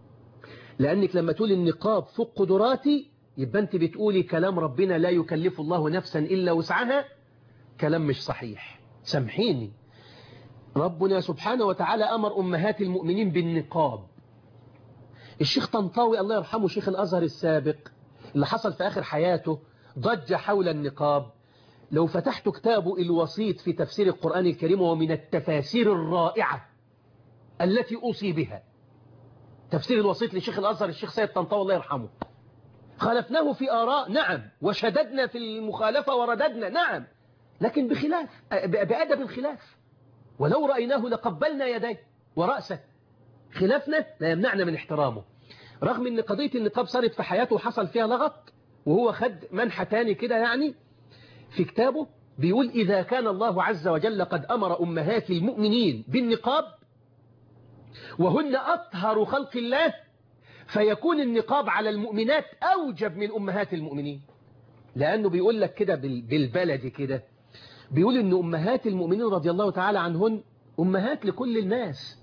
لأنك لما تقول النقاب فوق قدراتي يبقى أنت بتقولي كلام ربنا لا يكلف الله نفسا إلا وسعها كلام مش صحيح سامحيني ربنا سبحانه وتعالى أمر أمهات المؤمنين بالنقاب الشيخ طنطاوي الله يرحمه شيخ الأزهر السابق اللي حصل في آخر حياته ضج حول النقاب لو فتحت كتابه الوسيط في تفسير القرآن الكريم ومن التفاسير الرائعة التي أوصي بها تفسير الوسيط لشيخ الأزهر الشيخ سيد طنطاوي الله يرحمه خالفناه في آراء نعم وشددنا في المخالفة ورددنا نعم لكن بخلاف بأدب الخلاف ولو رأيناه لقبلنا يديه ورأسه خلافنا لا يمنعنا من احترامه رغم ان قضية النقاب صارت في حياته وحصل فيها لغط وهو خد منحة تاني كده يعني في كتابه بيقول إذا كان الله عز وجل قد أمر أمهات المؤمنين بالنقاب وهن أطهر خلق الله فيكون النقاب على المؤمنات أوجب من أمهات المؤمنين لأنه بيقول لك كده بالبلد كده بيقول إن أمهات المؤمنين رضي الله تعالى عنهن أمهات لكل الناس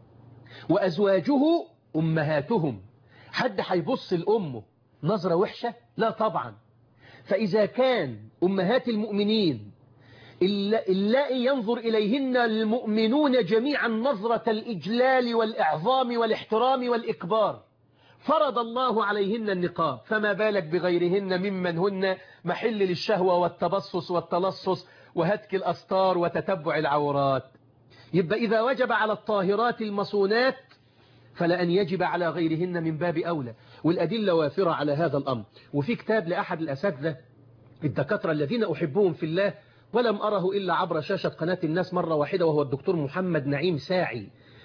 وأزواجه أمهاتهم حد هيبص لأمه نظرة وحشة لا طبعا فإذا كان أمهات المؤمنين اللائي ينظر إليهن المؤمنون جميعا نظرة الإجلال والإعظام والاحترام والإكبار فرض الله عليهن النقاب فما بالك بغيرهن ممن هن محل للشهوة والتبصص والتلصص وهتك الأستار وتتبع العورات يبقى إذا وجب على الطاهرات المصونات فلأن يجب على غيرهن من باب أولى والأدلة وافرة على هذا الأمر وفي كتاب لأحد الأساتذة الدكاترة الذين أحبهم في الله ولم أره إلا عبر شاشة قناة الناس مرة واحدة وهو الدكتور محمد نعيم ساعي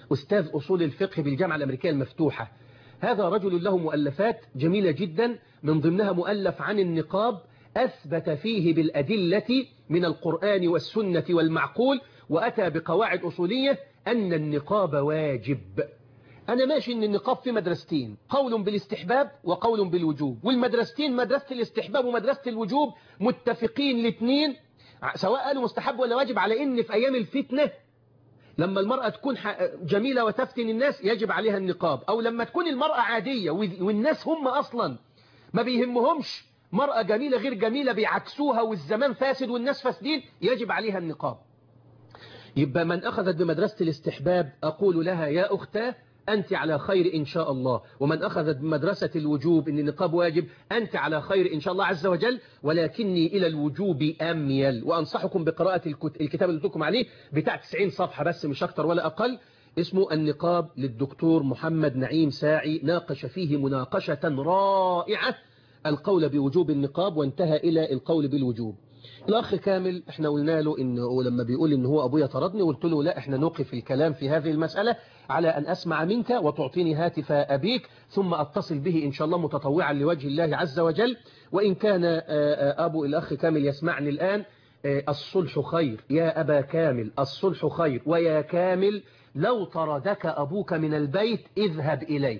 أستاذ أصول الفقه بالجامعة الأمريكية المفتوحة هذا رجل له مؤلفات جميلة جدا من ضمنها مؤلف عن النقاب أثبت فيه بالأدلة من القرآن والسنة والمعقول وأتى بقواعد أصولية أن النقاب واجب أنا ماشي أن النقاب في مدرستين قول بالاستحباب وقول بالوجوب والمدرستين مدرسة الاستحباب ومدرسة الوجوب متفقين الاثنين سواء قالوا مستحب ولا واجب على أن في أيام الفتنة لما المرأة تكون جميلة وتفتن الناس يجب عليها النقاب أو لما تكون المرأة عادية والناس هم أصلا ما بيهمهمش مرأة جميلة غير جميلة بيعكسوها والزمان فاسد والناس فاسدين يجب عليها النقاب يبقى من أخذت بمدرسة الاستحباب أقول لها يا أختاه أنت على خير إن شاء الله ومن أخذت بمدرسة الوجوب أن النقاب واجب أنت على خير إن شاء الله عز وجل ولكني إلى الوجوب أميل وأنصحكم بقراءة الكتاب اللي لكم عليه بتاع 90 صفحة بس مش أكتر ولا أقل اسمه النقاب للدكتور محمد نعيم ساعي ناقش فيه مناقشة رائعة القول بوجوب النقاب وانتهى إلى القول بالوجوب الأخ كامل احنا قلنا له إنه لما بيقول إن هو أبويا طردني قلت له لا احنا نوقف الكلام في هذه المسألة على أن أسمع منك وتعطيني هاتف أبيك ثم أتصل به إن شاء الله متطوعا لوجه الله عز وجل وإن كان أبو الأخ كامل يسمعني الآن الصلح خير يا أبا كامل الصلح خير ويا كامل لو طردك أبوك من البيت اذهب إليه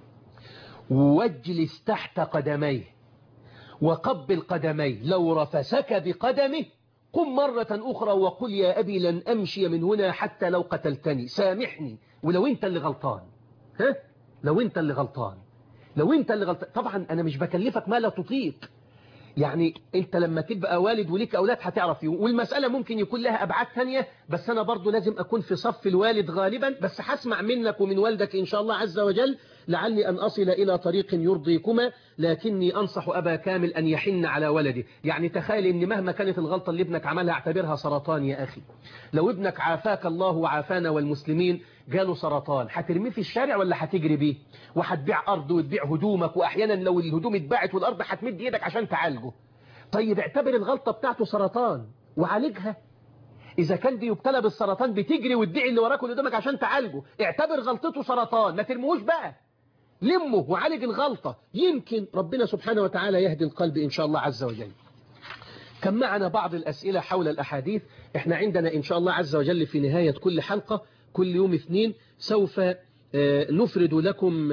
واجلس تحت قدميه وقبل قدميه لو رفسك بقدمه قم مرة أخرى وقل يا أبي لن أمشي من هنا حتى لو قتلتني سامحني ولو أنت اللي غلطان ها؟ لو أنت اللي غلطان لو أنت اللي غلطان طبعا أنا مش بكلفك ما لا تطيق يعني أنت لما تبقى والد وليك أولاد هتعرف والمسألة ممكن يكون لها أبعاد تانية بس أنا برضو لازم أكون في صف الوالد غالبا بس هسمع منك ومن والدك إن شاء الله عز وجل لعلي أن أصل إلى طريق يرضيكما لكني أنصح أبا كامل أن يحن على ولده يعني تخيل أن مهما كانت الغلطة اللي ابنك عملها اعتبرها سرطان يا أخي لو ابنك عافاك الله وعافانا والمسلمين جاله سرطان هترميه في الشارع ولا هتجري بيه وهتبيع أرض وتبيع هدومك وأحيانا لو الهدوم اتباعت والأرض هتمد إيدك عشان تعالجه طيب اعتبر الغلطة بتاعته سرطان وعالجها إذا كان بيبتلى بالسرطان بتجري وتدعي اللي وراك واللي قدامك عشان تعالجه اعتبر غلطته سرطان ما ترموهوش بقى لمه وعالج الغلطة يمكن ربنا سبحانه وتعالى يهدي القلب إن شاء الله عز وجل كان معنا بعض الأسئلة حول الأحاديث احنا عندنا إن شاء الله عز وجل في نهاية كل حلقة كل يوم اثنين سوف نفرد لكم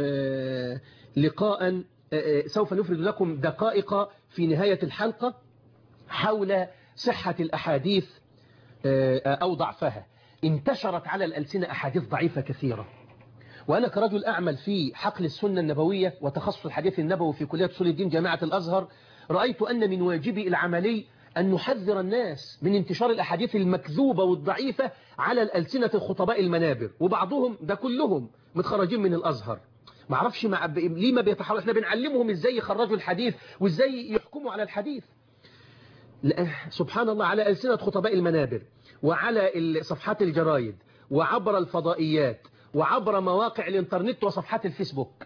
لقاء سوف نفرد لكم دقائق في نهاية الحلقة حول صحة الأحاديث أو ضعفها انتشرت على الألسنة أحاديث ضعيفة كثيرة وأنا كرجل أعمل في حقل السنة النبوية وتخصص الحديث النبوي في كلية أصول الدين جامعة الأزهر رأيت أن من واجبي العملي أن نحذر الناس من انتشار الأحاديث المكذوبة والضعيفة على الألسنة الخطباء المنابر وبعضهم ده كلهم متخرجين من الأزهر ما اعرفش مع ب... ليه ما بيتحرك احنا بنعلمهم ازاي يخرجوا الحديث وازاي يحكموا على الحديث لا. سبحان الله على ألسنة خطباء المنابر وعلى صفحات الجرايد وعبر الفضائيات وعبر مواقع الانترنت وصفحات الفيسبوك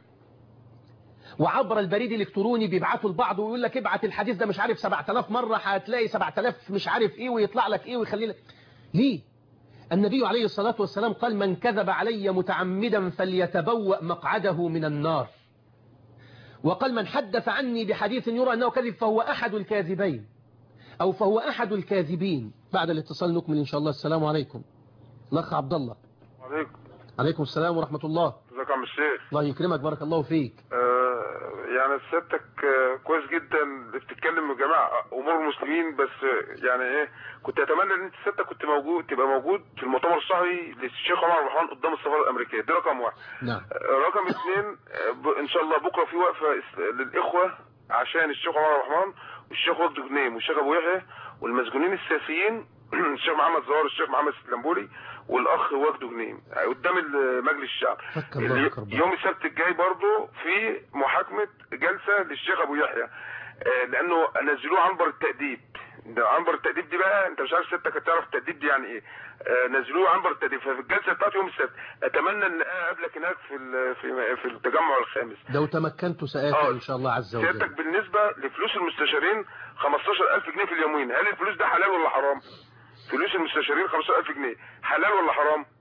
وعبر البريد الالكتروني بيبعتوا البعض ويقول لك ابعت الحديث ده مش عارف 7000 مرة هتلاقي 7000 مش عارف ايه ويطلع لك ايه ويخلي لك ليه النبي عليه الصلاة والسلام قال من كذب علي متعمدا فليتبوأ مقعده من النار وقال من حدث عني بحديث يرى أنه كذب فهو أحد الكاذبين أو فهو أحد الكاذبين بعد الاتصال نكمل إن شاء الله السلام عليكم الأخ عبد الله عليكم عليكم السلام ورحمة الله ازيك يا عم الشيخ الله يكرمك بارك الله فيك آه يعني سيادتك آه كويس جدا بتتكلم يا جماعه امور المسلمين بس آه يعني ايه كنت اتمنى ان انت سيادتك كنت موجود تبقى موجود في المؤتمر الصحفي للشيخ عمر الرحمن قدام السفاره الامريكيه ده رقم واحد نعم آه رقم اثنين آه ان شاء الله بكره في وقفه للاخوه عشان الشيخ عمر الرحمن والشيخ وجد جنيم والشيخ ابو يحيى والمسجونين السياسيين الشيخ محمد زوار الشيخ محمد سلمبولي والاخ وجد جنيم قدام مجلس الشعب يوم السبت الجاي برضو في محاكمه جلسه للشيخ ابو يحيى لانه نزلوه عنبر التاديب ده عنبر التأديب دي بقى انت مش عارف ستك هتعرف التأديب دي يعني ايه آه نزلوه عنبر التأديب ففي الجلسه بتاعت يوم السبت اتمنى ان اقابلك هناك في في في التجمع الخامس لو تمكنت سآتي آه. ان شاء الله عز وجل سيادتك بالنسبه لفلوس المستشارين 15000 جنيه في اليومين هل الفلوس ده حلال ولا حرام؟ فلوس المستشارين 15000 جنيه حلال ولا حرام؟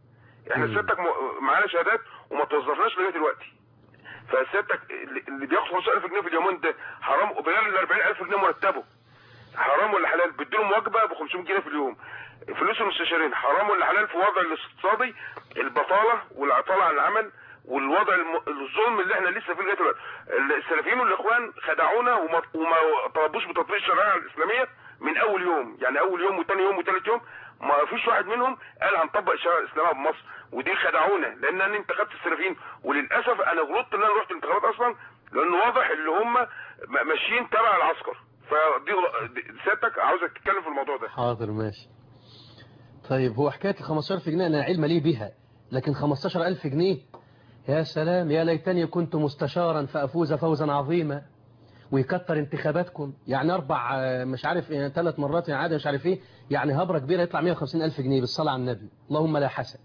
احنا مم. سيادتك م- معانا شهادات وما توظفناش لغايه دلوقتي فسيادتك اللي- اللي بياخد 15000 جنيه في اليومين ده حرام وبيعمل ال 40000 جنيه مرتبه حرام ولا حلال بيديلهم وجبه ب 500 جنيه في اليوم فلوس المستشارين حرام ولا حلال في وضع الاقتصادي البطاله والعطاله عن العمل والوضع الم... الظلم اللي احنا لسه فيه لغايه دلوقتي السلفيين والاخوان خدعونا وما, وما طلبوش بتطبيق الشريعه الاسلاميه من اول يوم يعني اول يوم وثاني يوم وثالث يوم ما فيش واحد منهم قال هنطبق الشريعه الاسلاميه بمصر ودي خدعونا لان انا انتخبت السلفيين وللاسف انا غلطت ان انا رحت الانتخابات اصلا لان واضح اللي هم م- ماشيين تبع العسكر فدي غل- دي- سيادتك عاوزك تتكلم في الموضوع ده حاضر ماشي طيب هو حكاية ال 15000 جنيه أنا علم لي بها لكن 15000 جنيه يا سلام يا ليتني كنت مستشارا فأفوز فوزا عظيما ويكتر انتخاباتكم يعني أربع آه، مش عارف إيه، ثلاث مرات يعني عادة مش عارف إيه يعني هبرة كبيرة يطلع 150000 جنيه بالصلاة على النبي اللهم لا حسد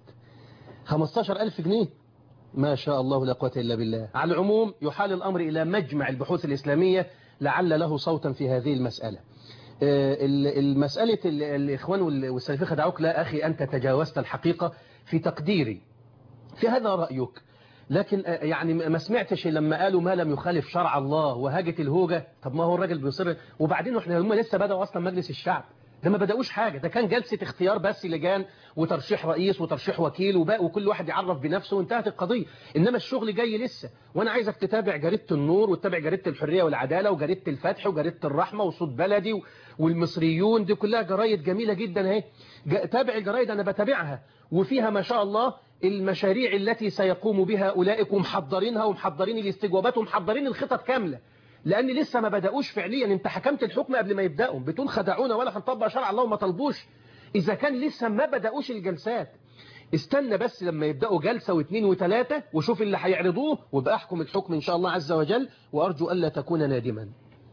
15000 جنيه ما شاء الله لا قوة إلا بالله على العموم يحال الأمر إلى مجمع البحوث الإسلامية لعل له صوتا في هذه المسألة آه، ال- المسألة ال- الإخوان وال- والسلفية خدعوك لا أخي أنت تجاوزت الحقيقة في تقديري في هذا رأيك لكن آه، يعني ما سمعتش لما قالوا ما لم يخالف شرع الله وهاجت الهوجة طب ما هو الراجل بيصر وبعدين احنا هم لسه بدأوا أصلا مجلس الشعب ده ما بدأوش حاجة ده كان جلسة اختيار بس لجان وترشيح رئيس وترشيح وكيل وباقي وكل واحد يعرف بنفسه وانتهت القضية إنما الشغل جاي لسه وأنا عايزك تتابع جريدة النور وتتابع جريدة الحرية والعدالة وجريدة الفتح وجريدة الرحمة وصوت بلدي و- والمصريون دي كلها جرايد جميلة جدا اهي جا- تابع الجرايد أنا بتابعها وفيها ما شاء الله المشاريع التي سيقوم بها أولئك ومحضرينها ومحضرين الاستجوابات ومحضرين الخطط كاملة لأن لسه ما بدأوش فعليا انت حكمت الحكم قبل ما يبدأوا بتقول خدعونا ولا هنطبق شرع الله وما طلبوش إذا كان لسه ما بدأوش الجلسات استنى بس لما يبدأوا جلسة واثنين وثلاثة وشوف اللي هيعرضوه وابقى احكم الحكم إن شاء الله عز وجل وأرجو ألا تكون نادما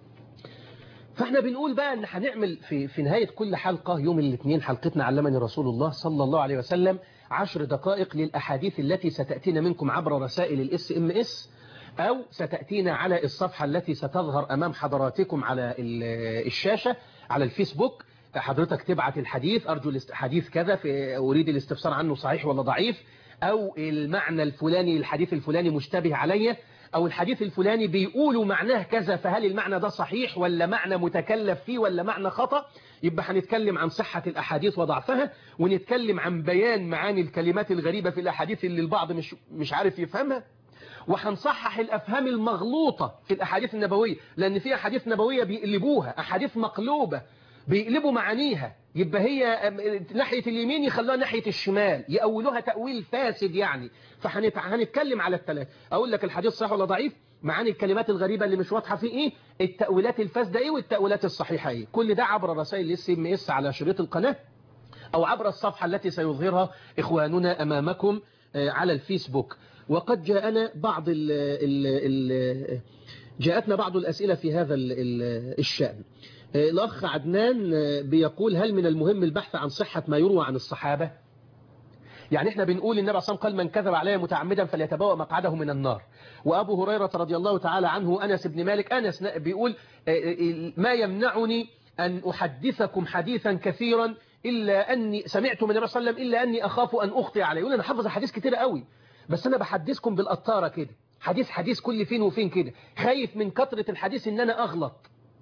فاحنا بنقول بقى ان هنعمل في في نهاية كل حلقة يوم الاثنين حلقتنا علمني رسول الله صلى الله عليه وسلم عشر دقائق للأحاديث التي ستأتينا منكم عبر رسائل الاس ام اس أو ستأتينا على الصفحة التي ستظهر أمام حضراتكم على ال- الشاشة على الفيسبوك حضرتك تبعت الحديث أرجو الاست- حديث كذا في أريد الاستفسار عنه صحيح ولا ضعيف أو المعنى الفلاني الحديث الفلاني مشتبه علي أو الحديث الفلاني بيقولوا معناه كذا فهل المعنى ده صحيح ولا معنى متكلف فيه ولا معنى خطأ يبقى هنتكلم عن صحة الأحاديث وضعفها ونتكلم عن بيان معاني الكلمات الغريبة في الأحاديث اللي البعض مش, مش عارف يفهمها وهنصحح الأفهام المغلوطة في الأحاديث النبوية لأن في أحاديث نبوية بيقلبوها أحاديث مقلوبة بيقلبوا معانيها يبقى هي ناحية اليمين يخلوها ناحية الشمال يأولوها تأويل فاسد يعني فهنتكلم على الثلاث أقول لك الحديث صحيح ولا ضعيف معاني الكلمات الغريبة اللي مش واضحة فيه إيه التأويلات الفاسدة إيه والتأويلات الصحيحة إيه كل ده عبر رسائل الاس ام اس على شريط القناة أو عبر الصفحة التي سيظهرها إخواننا أمامكم على الفيسبوك وقد جاءنا بعض ال ال ال جاءتنا بعض الأسئلة في هذا ال ال الشأن الأخ عدنان بيقول هل من المهم البحث عن صحة ما يروى عن الصحابة يعني احنا بنقول النبي صلى الله عليه وسلم قال من كذب علي متعمدا فليتبوأ مقعده من النار وأبو هريرة رضي الله تعالى عنه أنس بن مالك أنس بيقول ما يمنعني أن أحدثكم حديثا كثيرا إلا أني سمعت من النبي صلى الله عليه وسلم إلا أني أخاف أن أخطئ عليه يقول أنا حافظ حديث كتير قوي بس أنا بحدثكم بالقطارة كده حديث حديث كل فين وفين كده خايف من كثرة الحديث إن أنا أغلط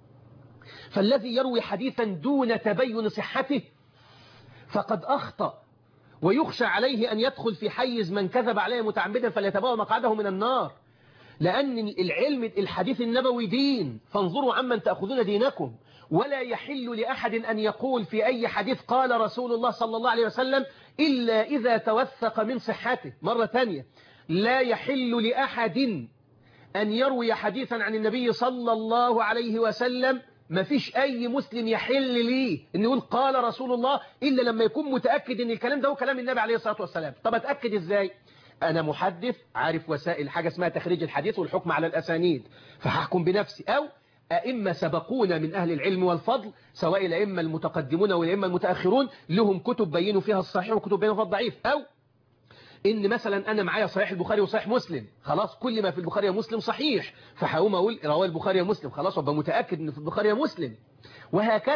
فالذي يروي حديثا دون تبين صحته فقد أخطأ ويخشى عليه أن يدخل في حيز من كذب عليه متعمدا فليتبوأ مقعده من النار لأن العلم الحديث النبوي دين فانظروا عمن تأخذون دينكم ولا يحل لأحد أن يقول في أي حديث قال رسول الله صلى الله عليه وسلم إلا إذا توثق من صحته مرة ثانية لا يحل لأحد أن يروي حديثا عن النبي صلى الله عليه وسلم ما فيش أي مسلم يحل ليه أن يقول قال رسول الله إلا لما يكون متأكد أن الكلام ده هو كلام النبي عليه الصلاة والسلام طب أتأكد إزاي أنا محدث عارف وسائل حاجة اسمها تخريج الحديث والحكم على الأسانيد فهحكم بنفسي أو أئمة سبقونا من أهل العلم والفضل سواء الأئمة المتقدمون والأئمة المتأخرون لهم كتب بينوا فيها الصحيح وكتب بينوا فيها الضعيف أو إن مثلا أنا معايا صحيح البخاري وصحيح مسلم خلاص كل ما في البخاري ومسلم صحيح فهقوم أقول رواه البخاري ومسلم خلاص وابقى متأكد إن في البخاري ومسلم وهكذا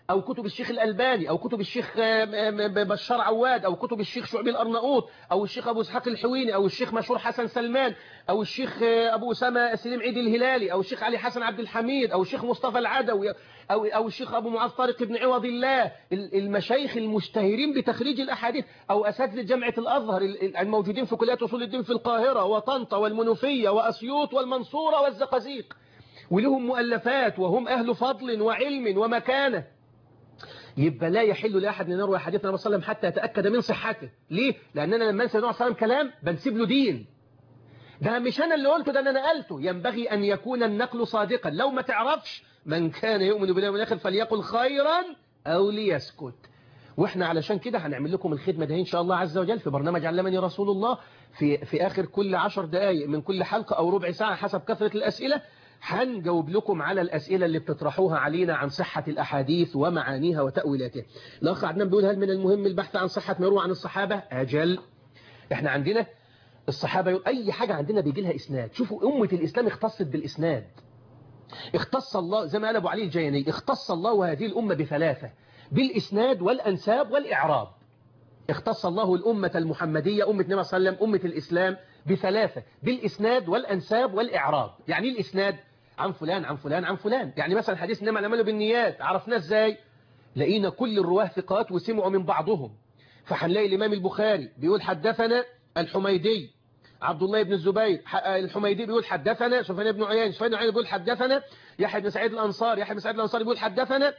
أو كتب الشيخ الألباني أو كتب الشيخ بشار عواد أو كتب الشيخ شعبي الأرناؤوط أو الشيخ أبو إسحاق الحويني أو الشيخ مشهور حسن سلمان أو الشيخ أبو أسامة سليم عيد الهلالي أو الشيخ علي حسن عبد الحميد أو الشيخ مصطفى العدوي أو أو الشيخ أبو معاذ طارق بن عوض الله المشايخ المشتهرين بتخريج الأحاديث أو أساتذة جامعة الأزهر الموجودين في كليات أصول الدين في القاهرة وطنطا والمنوفية وأسيوط والمنصورة والزقازيق ولهم مؤلفات وهم أهل فضل وعلم ومكانة يبقى لا يحل لأحد أن يروي حديث النبي صلى الله عليه وسلم حتى يتأكد من صحته ليه؟ لأننا لما ننسى النبي صلى الله عليه وسلم كلام بنسيب له دين ده مش أنا اللي قلته ده أنا نقلته ينبغي أن يكون النقل صادقا لو ما تعرفش من كان يؤمن بالله والآخر فليقل خيرا أو ليسكت واحنا علشان كده هنعمل لكم الخدمة ده إن شاء الله عز وجل في برنامج علمني رسول الله في, في آخر كل عشر دقايق من كل حلقة أو ربع ساعة حسب كثرة الأسئلة هنجاوب لكم على الأسئلة اللي بتطرحوها علينا عن صحة الأحاديث ومعانيها وتأويلاتها الأخ عدنان بيقول هل من المهم البحث عن صحة ما يروى عن الصحابة أجل احنا عندنا الصحابة يقول أي حاجة عندنا بيجي لها إسناد شوفوا أمة الإسلام اختصت بالإسناد اختص الله زي ما قال أبو علي الجياني اختص الله هذه الأمة بثلاثة بالإسناد والأنساب والإعراب اختص الله الأمة المحمدية أمة النبي صلى الله عليه وسلم أمة الإسلام بثلاثة بالإسناد والأنساب والإعراب يعني الإسناد عن فلان عن فلان عن فلان يعني مثلا حديث إنما العمل بالنيات عرفناه إزاي لقينا كل الرواه ثقات وسمعوا من بعضهم فهنلاقي الإمام البخاري بيقول حدثنا الحميدي عبد الله بن الزبير الحميدي بيقول حدثنا سفيان بن عيان سفيان بن عيان بيقول حدثنا يحيى بن سعيد الأنصار يحيى بن سعيد الأنصار بيقول حدثنا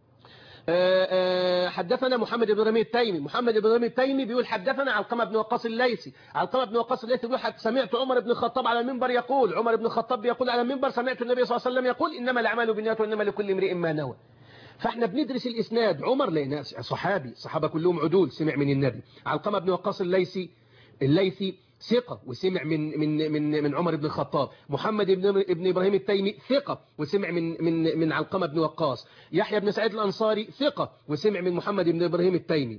حدثنا محمد بن رمي التيمي محمد بن رمي التيمي بيقول حدثنا علقمة بن وقاص الليثي علقمة بن وقاص الليثي بيقول سمعت عمر بن الخطاب على المنبر يقول عمر بن الخطاب يقول على المنبر سمعت النبي صلى الله عليه وسلم يقول إنما الأعمال بالنيات وإنما لكل امرئ ما نوى فاحنا بندرس الإسناد عمر لقينا صحابي صحابة كلهم عدول سمع من النبي علقمة بن وقاص الليثي الليثي ثقة وسمع من من من من عمر بن الخطاب محمد بن ابن ابراهيم التيمي ثقة وسمع من من من علقمة بن وقاص يحيى بن سعيد الأنصاري ثقة وسمع من محمد بن ابراهيم التيمي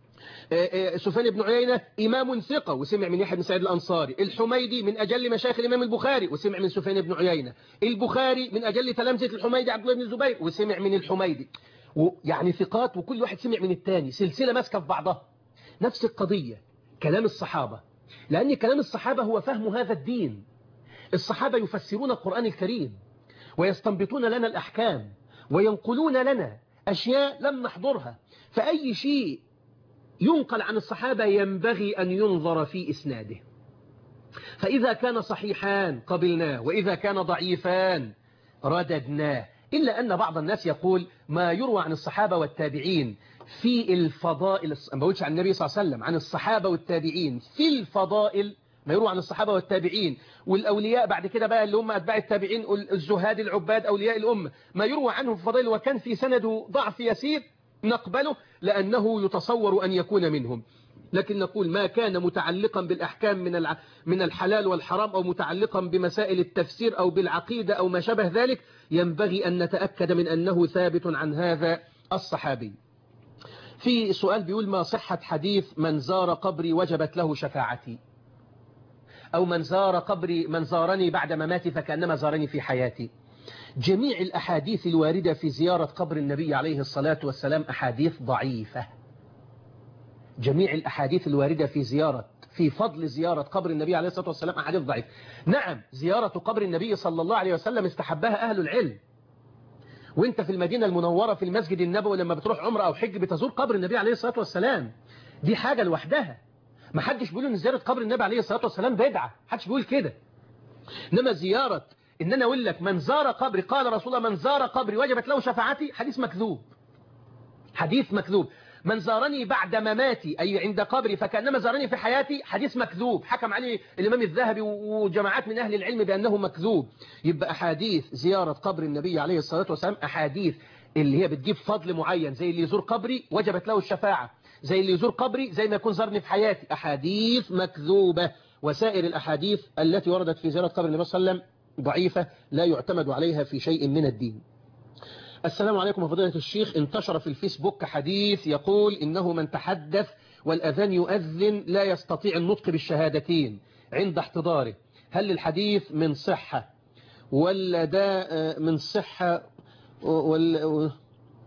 سفيان بن عيينة إمام ثقة وسمع من يحيى بن سعيد الأنصاري الحميدي من أجل مشايخ الإمام البخاري وسمع من سفيان بن عيينة البخاري من أجل تلامذة الحميدي عبد الله بن الزبير وسمع من الحميدي يعني ثقات وكل واحد سمع من الثاني سلسلة ماسكة في بعضها نفس القضية كلام الصحابة لأن كلام الصحابة هو فهم هذا الدين الصحابة يفسرون القرآن الكريم ويستنبطون لنا الأحكام وينقلون لنا أشياء لم نحضرها فأي شيء ينقل عن الصحابة ينبغي أن ينظر في إسناده فإذا كان صحيحان قبلناه وإذا كان ضعيفان رددناه إلا أن بعض الناس يقول ما يروى عن الصحابة والتابعين في الفضائل ما بقولش عن النبي صلى الله عليه وسلم عن الصحابة والتابعين في الفضائل ما يروى عن الصحابة والتابعين والأولياء بعد كده بقى اللي هم أتباع التابعين الزهاد العباد أولياء الأمة ما يروى عنهم في الفضائل وكان في سنده ضعف يسير نقبله لأنه يتصور أن يكون منهم لكن نقول ما كان متعلقا بالأحكام من من الحلال والحرام أو متعلقا بمسائل التفسير أو بالعقيدة أو ما شابه ذلك ينبغي أن نتأكد من أنه ثابت عن هذا الصحابي في سؤال بيقول ما صحة حديث من زار قبري وجبت له شفاعتي أو من زار قبري من زارني بعد مماتي فكأنما زارني في حياتي جميع الأحاديث الواردة في زيارة قبر النبي عليه الصلاة والسلام أحاديث ضعيفة جميع الأحاديث الواردة في زيارة في فضل زيارة قبر النبي عليه الصلاة والسلام أحاديث ضعيفة نعم زيارة قبر النبي صلى الله عليه وسلم استحبها أهل العلم وانت في المدينة المنورة في المسجد النبوي لما بتروح عمرة أو حج بتزور قبر النبي عليه الصلاة والسلام دي حاجة لوحدها ما حدش بيقول ان زيارة قبر النبي عليه الصلاة والسلام بدعة حدش بيقول كده إنما زيارة إن أنا أقول لك من زار قبري قال رسول الله من زار قبري وجبت له شفاعتي حديث مكذوب حديث مكذوب من زارني بعد مماتي أي عند قبري فكأنما زارني في حياتي حديث مكذوب حكم عليه الإمام الذهبي وجماعات من أهل العلم بأنه مكذوب يبقى أحاديث زيارة قبر النبي عليه الصلاة والسلام أحاديث اللي هي بتجيب فضل معين زي اللي يزور قبري وجبت له الشفاعة زي اللي يزور قبري زي ما يكون زارني في حياتي أحاديث مكذوبة وسائر الأحاديث التي وردت في زيارة قبر النبي صلى الله عليه وسلم ضعيفة لا يعتمد عليها في شيء من الدين السلام عليكم فضيلة الشيخ انتشر في الفيسبوك حديث يقول إنه من تحدث والأذان يؤذن لا يستطيع النطق بالشهادتين عند احتضاره هل الحديث من صحة ولا ده من صحة ولا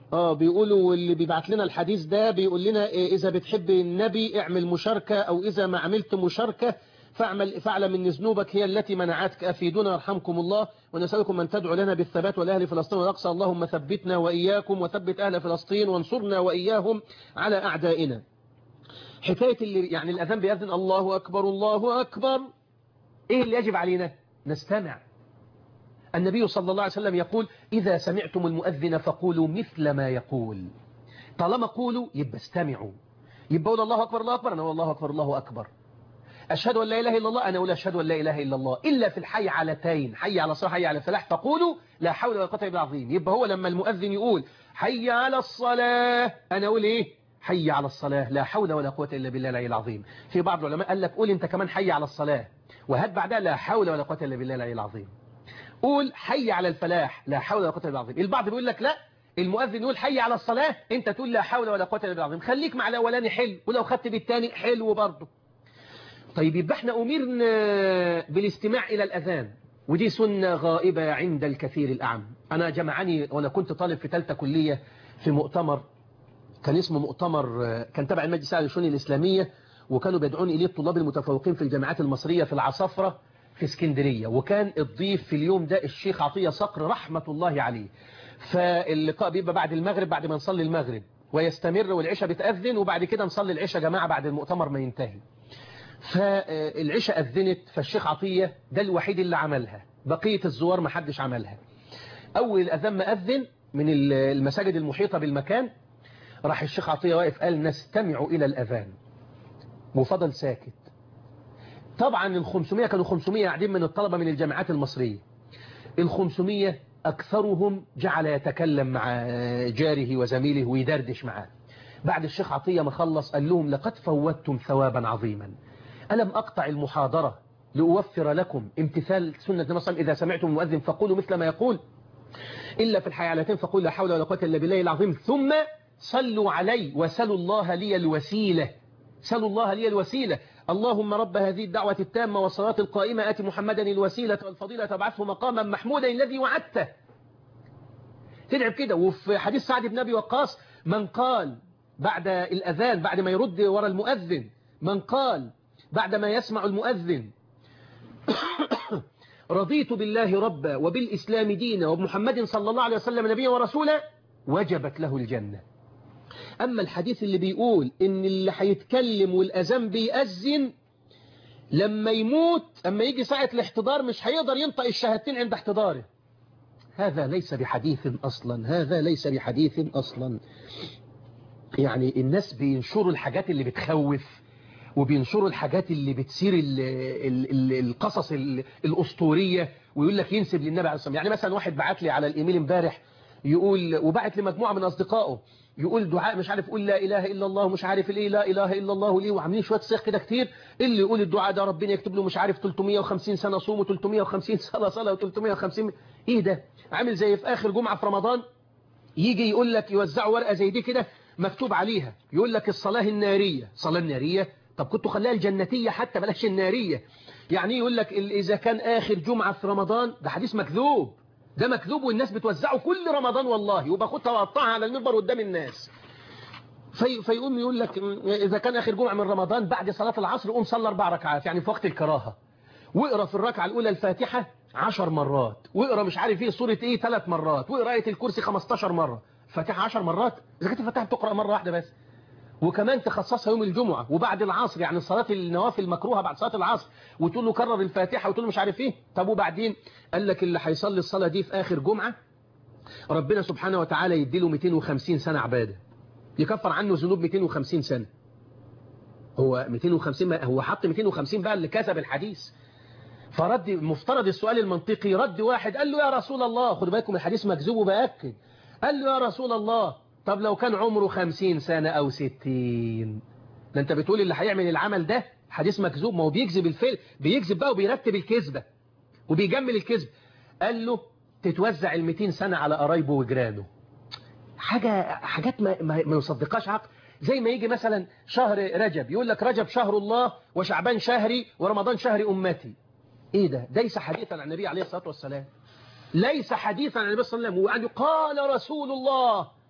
اه بيقولوا واللي بيبعت لنا الحديث ده بيقول لنا إيه اذا بتحب النبي اعمل مشاركة او اذا ما عملت مشاركة فاعمل فاعلم ان ذنوبك هي التي منعتك افيدونا يرحمكم الله ونسالكم ان تدعوا لنا بالثبات ولاهل فلسطين والاقصى اللهم ثبتنا واياكم وثبت اهل فلسطين وانصرنا واياهم على اعدائنا حكايه اللي يعني الاذان بيأذن الله اكبر الله اكبر ايه اللي يجب علينا نستمع النبي صلى الله عليه وسلم يقول إذا سمعتم المؤذن فقولوا مثل ما يقول طالما قولوا يبقى استمعوا يبقى قول الله أكبر الله أكبر أنا أقول الله أكبر الله أكبر أشهد أن لا إله إلا الله أنا أقول أشهد أن لا إله إلا الله إلا في الحي علتين حي على الصلاة حي على الفلاح فقولوا لا حول ولا قوة إلا بالله العظيم يبقى هو لما المؤذن يقول حي على الصلاة أنا أقول إيه حي على الصلاة لا حول ولا قوة إلا بالله العلي العظيم في بعض العلماء قال لك قول أنت كمان حي على الصلاة وهات بعدها لا حول ولا قوة إلا بالله العلي العظيم قول حي على الفلاح لا حول ولا قوة إلا بالله العظيم البعض بيقول لك لا المؤذن يقول حي على الصلاة انت تقول لا حول ولا قوة إلا بالله العظيم خليك مع الاولاني حلو ولو خدت بالتاني حلو برضه طيب يبقى احنا أمرنا بالاستماع إلى الأذان ودي سنة غائبة عند الكثير الأعم أنا جمعني وأنا كنت طالب في ثالثه كلية في مؤتمر كان اسمه مؤتمر كان تبع المجلس الأعلى للشؤون الإسلامية وكانوا بيدعون إليه الطلاب المتفوقين في الجامعات المصرية في العصفرة في اسكندرية وكان الضيف في اليوم ده الشيخ عطية صقر رحمة الله عليه فاللقاء بيبقى بعد المغرب بعد ما نصلي المغرب ويستمر والعشاء بتأذن وبعد كده نصلي العشاء جماعة بعد المؤتمر ما ينتهي فالعشاء أذنت فالشيخ عطية ده الوحيد اللي عملها بقية الزوار ما حدش عملها أول الأذان ما أذن من المساجد المحيطة بالمكان راح الشيخ عطية واقف قال نستمع إلى الأذان وفضل ساكت طبعا ال 500 كانوا 500 قاعدين من الطلبة من الجامعات المصرية ال 500 أكثرهم جعل يتكلم مع جاره وزميله ويدردش معاه بعد الشيخ عطية ما خلص قال لهم لقد فوتتم ثوابا عظيما ألم أقطع المحاضرة لأوفر لكم امتثال سنة النبي صلى إذا سمعتم المؤذن فقولوا مثل ما يقول إلا في الحيالتين فقول لا حول ولا قوة إلا بالله العظيم ثم صلوا علي وسلوا الله لي الوسيلة سلوا الله لي الوسيلة اللهم رب هذه الدعوة التامة والصلاة القائمة آت محمدا الوسيلة والفضيلة تبعثه مقاما محمودا الذي وعدته تدعب كده وفي حديث سعد بن أبي وقاص من قال بعد الأذان بعد ما يرد ورا المؤذن من قال بعد ما يسمع المؤذن رضيت بالله ربا وبالإسلام دينا وبمحمد صلى الله عليه وسلم نبيا ورسولا وجبت له الجنة أما الحديث اللي بيقول إن اللي هيتكلم والأذان بيأذن لما يموت أما يجي ساعة الاحتضار مش هيقدر ينطق الشهادتين عند احتضاره هذا ليس بحديث أصلا هذا ليس بحديث أصلا يعني الناس بينشروا الحاجات اللي بتخوف وبينشروا الحاجات اللي بتثير ال ال ال القصص ال الأسطورية ويقول لك ينسب للنبي عليه الصلاة يعني مثلا واحد بعت لي على الإيميل امبارح يقول وبعت لمجموعة من أصدقائه يقول دعاء مش عارف يقول لا إله إلا الله مش عارف الايه لا إله إلا الله ليه وعاملين شوية صيغ كده كتير اللي يقول الدعاء ده ربنا يكتب له مش عارف 350 سنة صوم و350 سنة صلاة و350 إيه ده عامل زي في آخر جمعة في رمضان يجي يقول لك يوزعوا ورقة زي دي كده مكتوب عليها يقول لك الصلاة النارية صلاة النارية طب كنتوا خليها الجنتية حتى بلاش النارية يعني يقول لك إذا كان آخر جمعة في رمضان ده حديث مكذوب ده مكذوب والناس بتوزعه كل رمضان والله وباخدها واقطعها على المنبر قدام الناس في فيقوم يقول لك إذا كان آخر جمعة من رمضان بعد صلاة العصر قوم صلى أربع ركعات يعني في وقت الكراهة واقرا في الركعة الأولى الفاتحة عشر مرات واقرا مش عارف ايه سورة ايه ثلاث مرات واقرا آية الكرسي 15 مرة فاتحة 10 مرات إذا كنت الفاتحة بتقرأ مرة واحدة بس وكمان تخصصها يوم الجمعة وبعد العصر يعني صلاة النوافل المكروهة بعد صلاة العصر وتقول له كرر الفاتحة وتقول له مش عارف ايه طب وبعدين قال لك اللي هيصلي الصلاة دي في آخر جمعة ربنا سبحانه وتعالى يديله 250 سنة عبادة يكفر عنه ذنوب 250 سنة هو 250 ما هو حط 250 بقى اللي كتب الحديث فرد مفترض السؤال المنطقي رد واحد قال له يا رسول الله خدوا بالكم الحديث مكذوب وبأكد قال له يا رسول الله طب لو كان عمره 50 سنة أو 60 ده أنت بتقول اللي هيعمل العمل ده حديث مكذوب ما هو بيكذب الفعل بيكذب بقى وبيرتب الكذبة وبيجمل الكذب قال له تتوزع ال 200 سنة على قرايبه وجيرانه حاجة حاجات ما, ما, ما يصدقهاش عقل زي ما يجي مثلا شهر رجب يقول لك رجب شهر الله وشعبان شهري ورمضان شهر أمتي ايه ده ليس حديثا عن النبي عليه الصلاة والسلام ليس حديثا عن النبي صلى الله عليه وسلم وقال قال رسول الله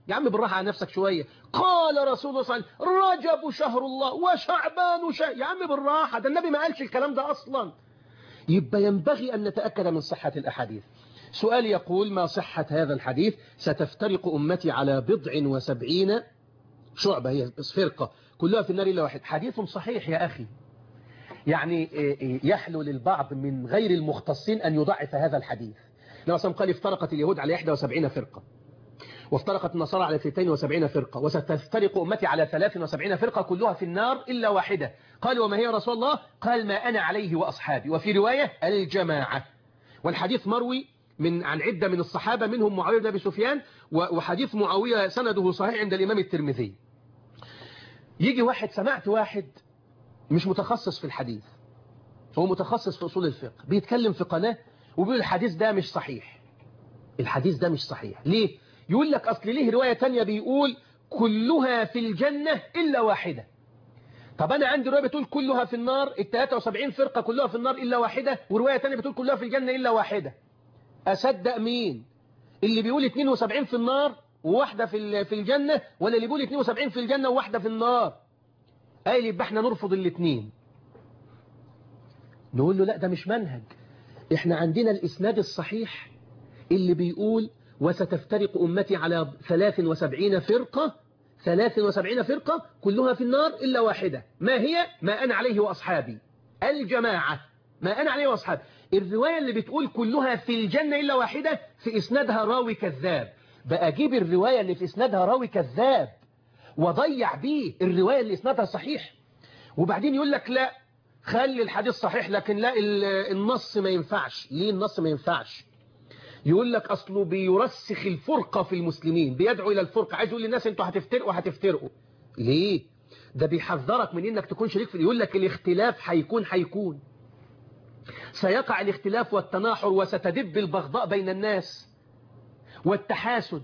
يا عم بالراحة على نفسك شوية قال رسول الله صلى الله عليه وسلم رجب شهر الله وشعبان شهر يا عم بالراحة ده النبي ما قالش الكلام ده أصلا يبقى ينبغي أن نتأكد من صحة الأحاديث سؤال يقول ما صحة هذا الحديث ستفترق أمتي على بضع وسبعين شعبة هي فرقة كلها في النار إلا واحد حديث صحيح يا أخي يعني يحلو للبعض من غير المختصين أن يضعف هذا الحديث لو سم قال افترقت اليهود على 71 فرقة وافترقت النصارى على 72 فرقة وستفترق أمتي على 73 فرقة كلها في النار إلا واحدة قال وما هي رسول الله قال ما أنا عليه وأصحابي وفي رواية الجماعة والحديث مروي من عن عدة من الصحابة منهم معاوية بن أبي سفيان وحديث معاوية سنده صحيح عند الإمام الترمذي يجي واحد سمعت واحد مش متخصص في الحديث هو متخصص في أصول الفقه بيتكلم في قناة وبيقول الحديث ده مش صحيح الحديث ده مش صحيح ليه؟ يقول لك أصل ليه رواية تانية بيقول كلها في الجنة إلا واحدة طب أنا عندي رواية بتقول كلها في النار ال 73 فرقة كلها في النار إلا واحدة ورواية تانية بتقول كلها في الجنة إلا واحدة أصدق مين اللي بيقول 72 في النار وواحدة في في الجنة ولا اللي بيقول 72 في الجنة وواحدة في النار قال يبقى احنا نرفض الاثنين نقول له لا ده مش منهج احنا عندنا الاسناد الصحيح اللي بيقول وستفترق أمتي على 73 فرقة 73 فرقة كلها في النار إلا واحدة ما هي ما أنا عليه وأصحابي الجماعة ما أنا عليه وأصحابي الرواية اللي بتقول كلها في الجنة إلا واحدة في إسنادها راوي كذاب بقى أجيب الرواية اللي في إسنادها راوي كذاب وضيع بيه الرواية اللي إسنادها صحيح وبعدين يقول لك لا خلي الحديث صحيح لكن لا النص ما ينفعش ليه النص ما ينفعش يقول لك أصله بيرسخ الفرقة في المسلمين بيدعو إلى الفرقة عايز يقول للناس انتوا هتفترقوا هتفترقوا ليه ده بيحذرك من انك تكون شريك في يقول لك الاختلاف هيكون هيكون سيقع الاختلاف والتناحر وستدب البغضاء بين الناس والتحاسد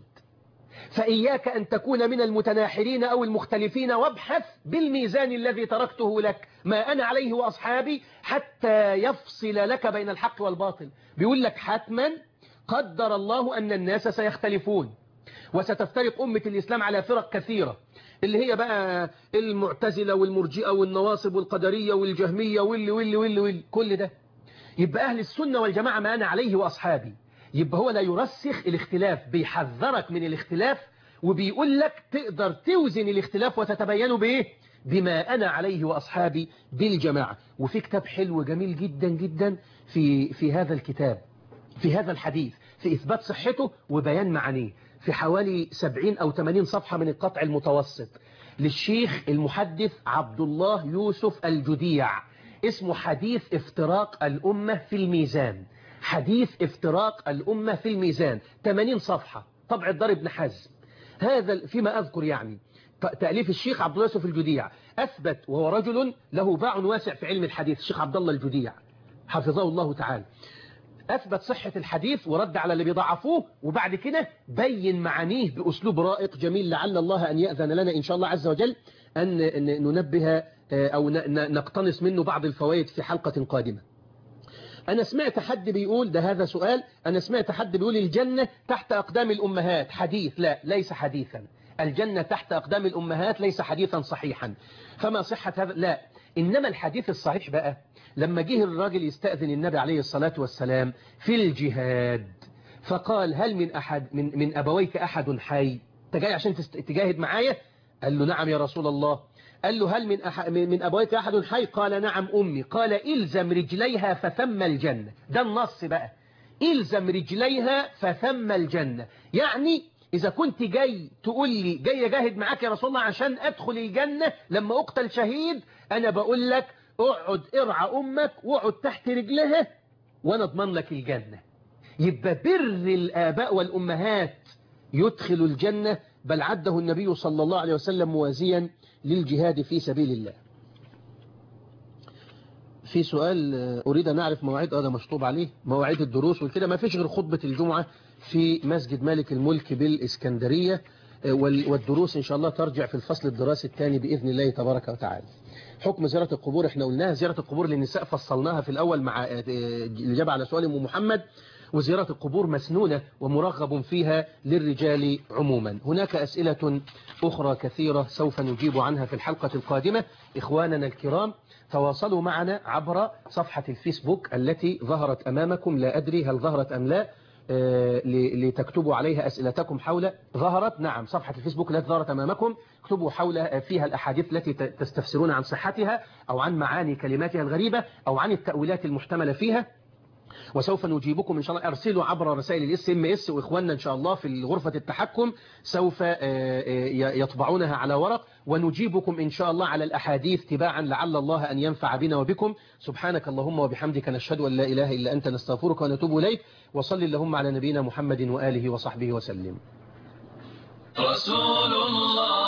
فإياك أن تكون من المتناحرين أو المختلفين وابحث بالميزان الذي تركته لك ما أنا عليه وأصحابي حتى يفصل لك بين الحق والباطل بيقول لك حتما قدر الله أن الناس سيختلفون وستفترق أمة الإسلام على فرق كثيرة اللي هي بقى المعتزلة والمرجئة والنواصب والقدرية والجهمية واللي واللي واللي, واللي كل ده يبقى أهل السنة والجماعة ما أنا عليه وأصحابي يبقى هو لا يرسخ الاختلاف بيحذرك من الاختلاف وبيقول لك تقدر توزن الاختلاف وتتبينه بإيه بما أنا عليه وأصحابي بالجماعة وفي كتاب حلو جميل جدا جدا في, في هذا الكتاب في هذا الحديث في إثبات صحته وبيان معانيه في حوالي 70 أو 80 صفحة من القطع المتوسط للشيخ المحدث عبد الله يوسف الجديع اسمه حديث افتراق الأمة في الميزان حديث افتراق الأمة في الميزان 80 صفحة طبع الدار ابن حزم هذا فيما أذكر يعني تأليف الشيخ عبد الله يوسف الجديع أثبت وهو رجل له باع واسع في علم الحديث الشيخ عبد الله الجديع حفظه الله تعالى أثبت صحة الحديث ورد على اللي بيضعفوه وبعد كده بين معانيه بأسلوب رائق جميل لعل الله أن يأذن لنا إن شاء الله عز وجل أن ننبه أو نقتنص منه بعض الفوائد في حلقة قادمة أنا سمعت حد بيقول ده هذا سؤال أنا سمعت حد بيقول الجنة تحت أقدام الأمهات حديث لا ليس حديثا الجنة تحت أقدام الأمهات ليس حديثا صحيحا فما صحة هذا لا إنما الحديث الصحيح بقى لما جه الراجل يستأذن النبي عليه الصلاة والسلام في الجهاد فقال هل من أحد من, من أبويك أحد حي أنت جاي عشان تجاهد معايا قال له نعم يا رسول الله قال له هل من, أح من أبويك أحد حي قال نعم أمي قال إلزم رجليها فثم الجنة ده النص بقى إلزم رجليها فثم الجنة يعني إذا كنت جاي تقول لي جاي أجاهد معاك يا رسول الله عشان أدخل الجنة لما أقتل شهيد أنا بقول لك اقعد ارعى أمك واقعد تحت رجلها وأنا أضمن لك الجنة يبقى بر الآباء والأمهات يدخل الجنة بل عده النبي صلى الله عليه وسلم موازيا للجهاد في سبيل الله في سؤال أريد أن أعرف مواعيد هذا مشطوب عليه مواعيد الدروس والكده ما فيش غير خطبة الجمعة في مسجد مالك الملك بالإسكندرية والدروس إن شاء الله ترجع في الفصل الدراسي الثاني بإذن الله تبارك وتعالى حكم زيارة القبور احنا قلناها زيارة القبور للنساء فصلناها في الأول مع الإجابة على سؤال أم محمد وزيارة القبور مسنونة ومرغب فيها للرجال عموما هناك أسئلة أخرى كثيرة سوف نجيب عنها في الحلقة القادمة إخواننا الكرام تواصلوا معنا عبر صفحة الفيسبوك التي ظهرت أمامكم لا أدري هل ظهرت أم لا آه، ل- لتكتبوا عليها أسئلتكم حول ظهرت نعم صفحة الفيسبوك التي ظهرت أمامكم اكتبوا حول آه، فيها الأحاديث التي ت- تستفسرون عن صحتها أو عن معاني كلماتها الغريبة أو عن التأويلات المحتملة فيها وسوف نجيبكم إن شاء الله أرسلوا عبر رسائل الاس ام اس وإخواننا إن شاء الله في غرفة التحكم سوف آه، آه، يطبعونها على ورق ونجيبكم إن شاء الله على الأحاديث تباعا لعل الله أن ينفع بنا وبكم سبحانك اللهم وبحمدك نشهد أن لا إله إلا أنت نستغفرك ونتوب إليك وصل اللهم على نبينا محمد وآله وصحبه وسلم رسول الله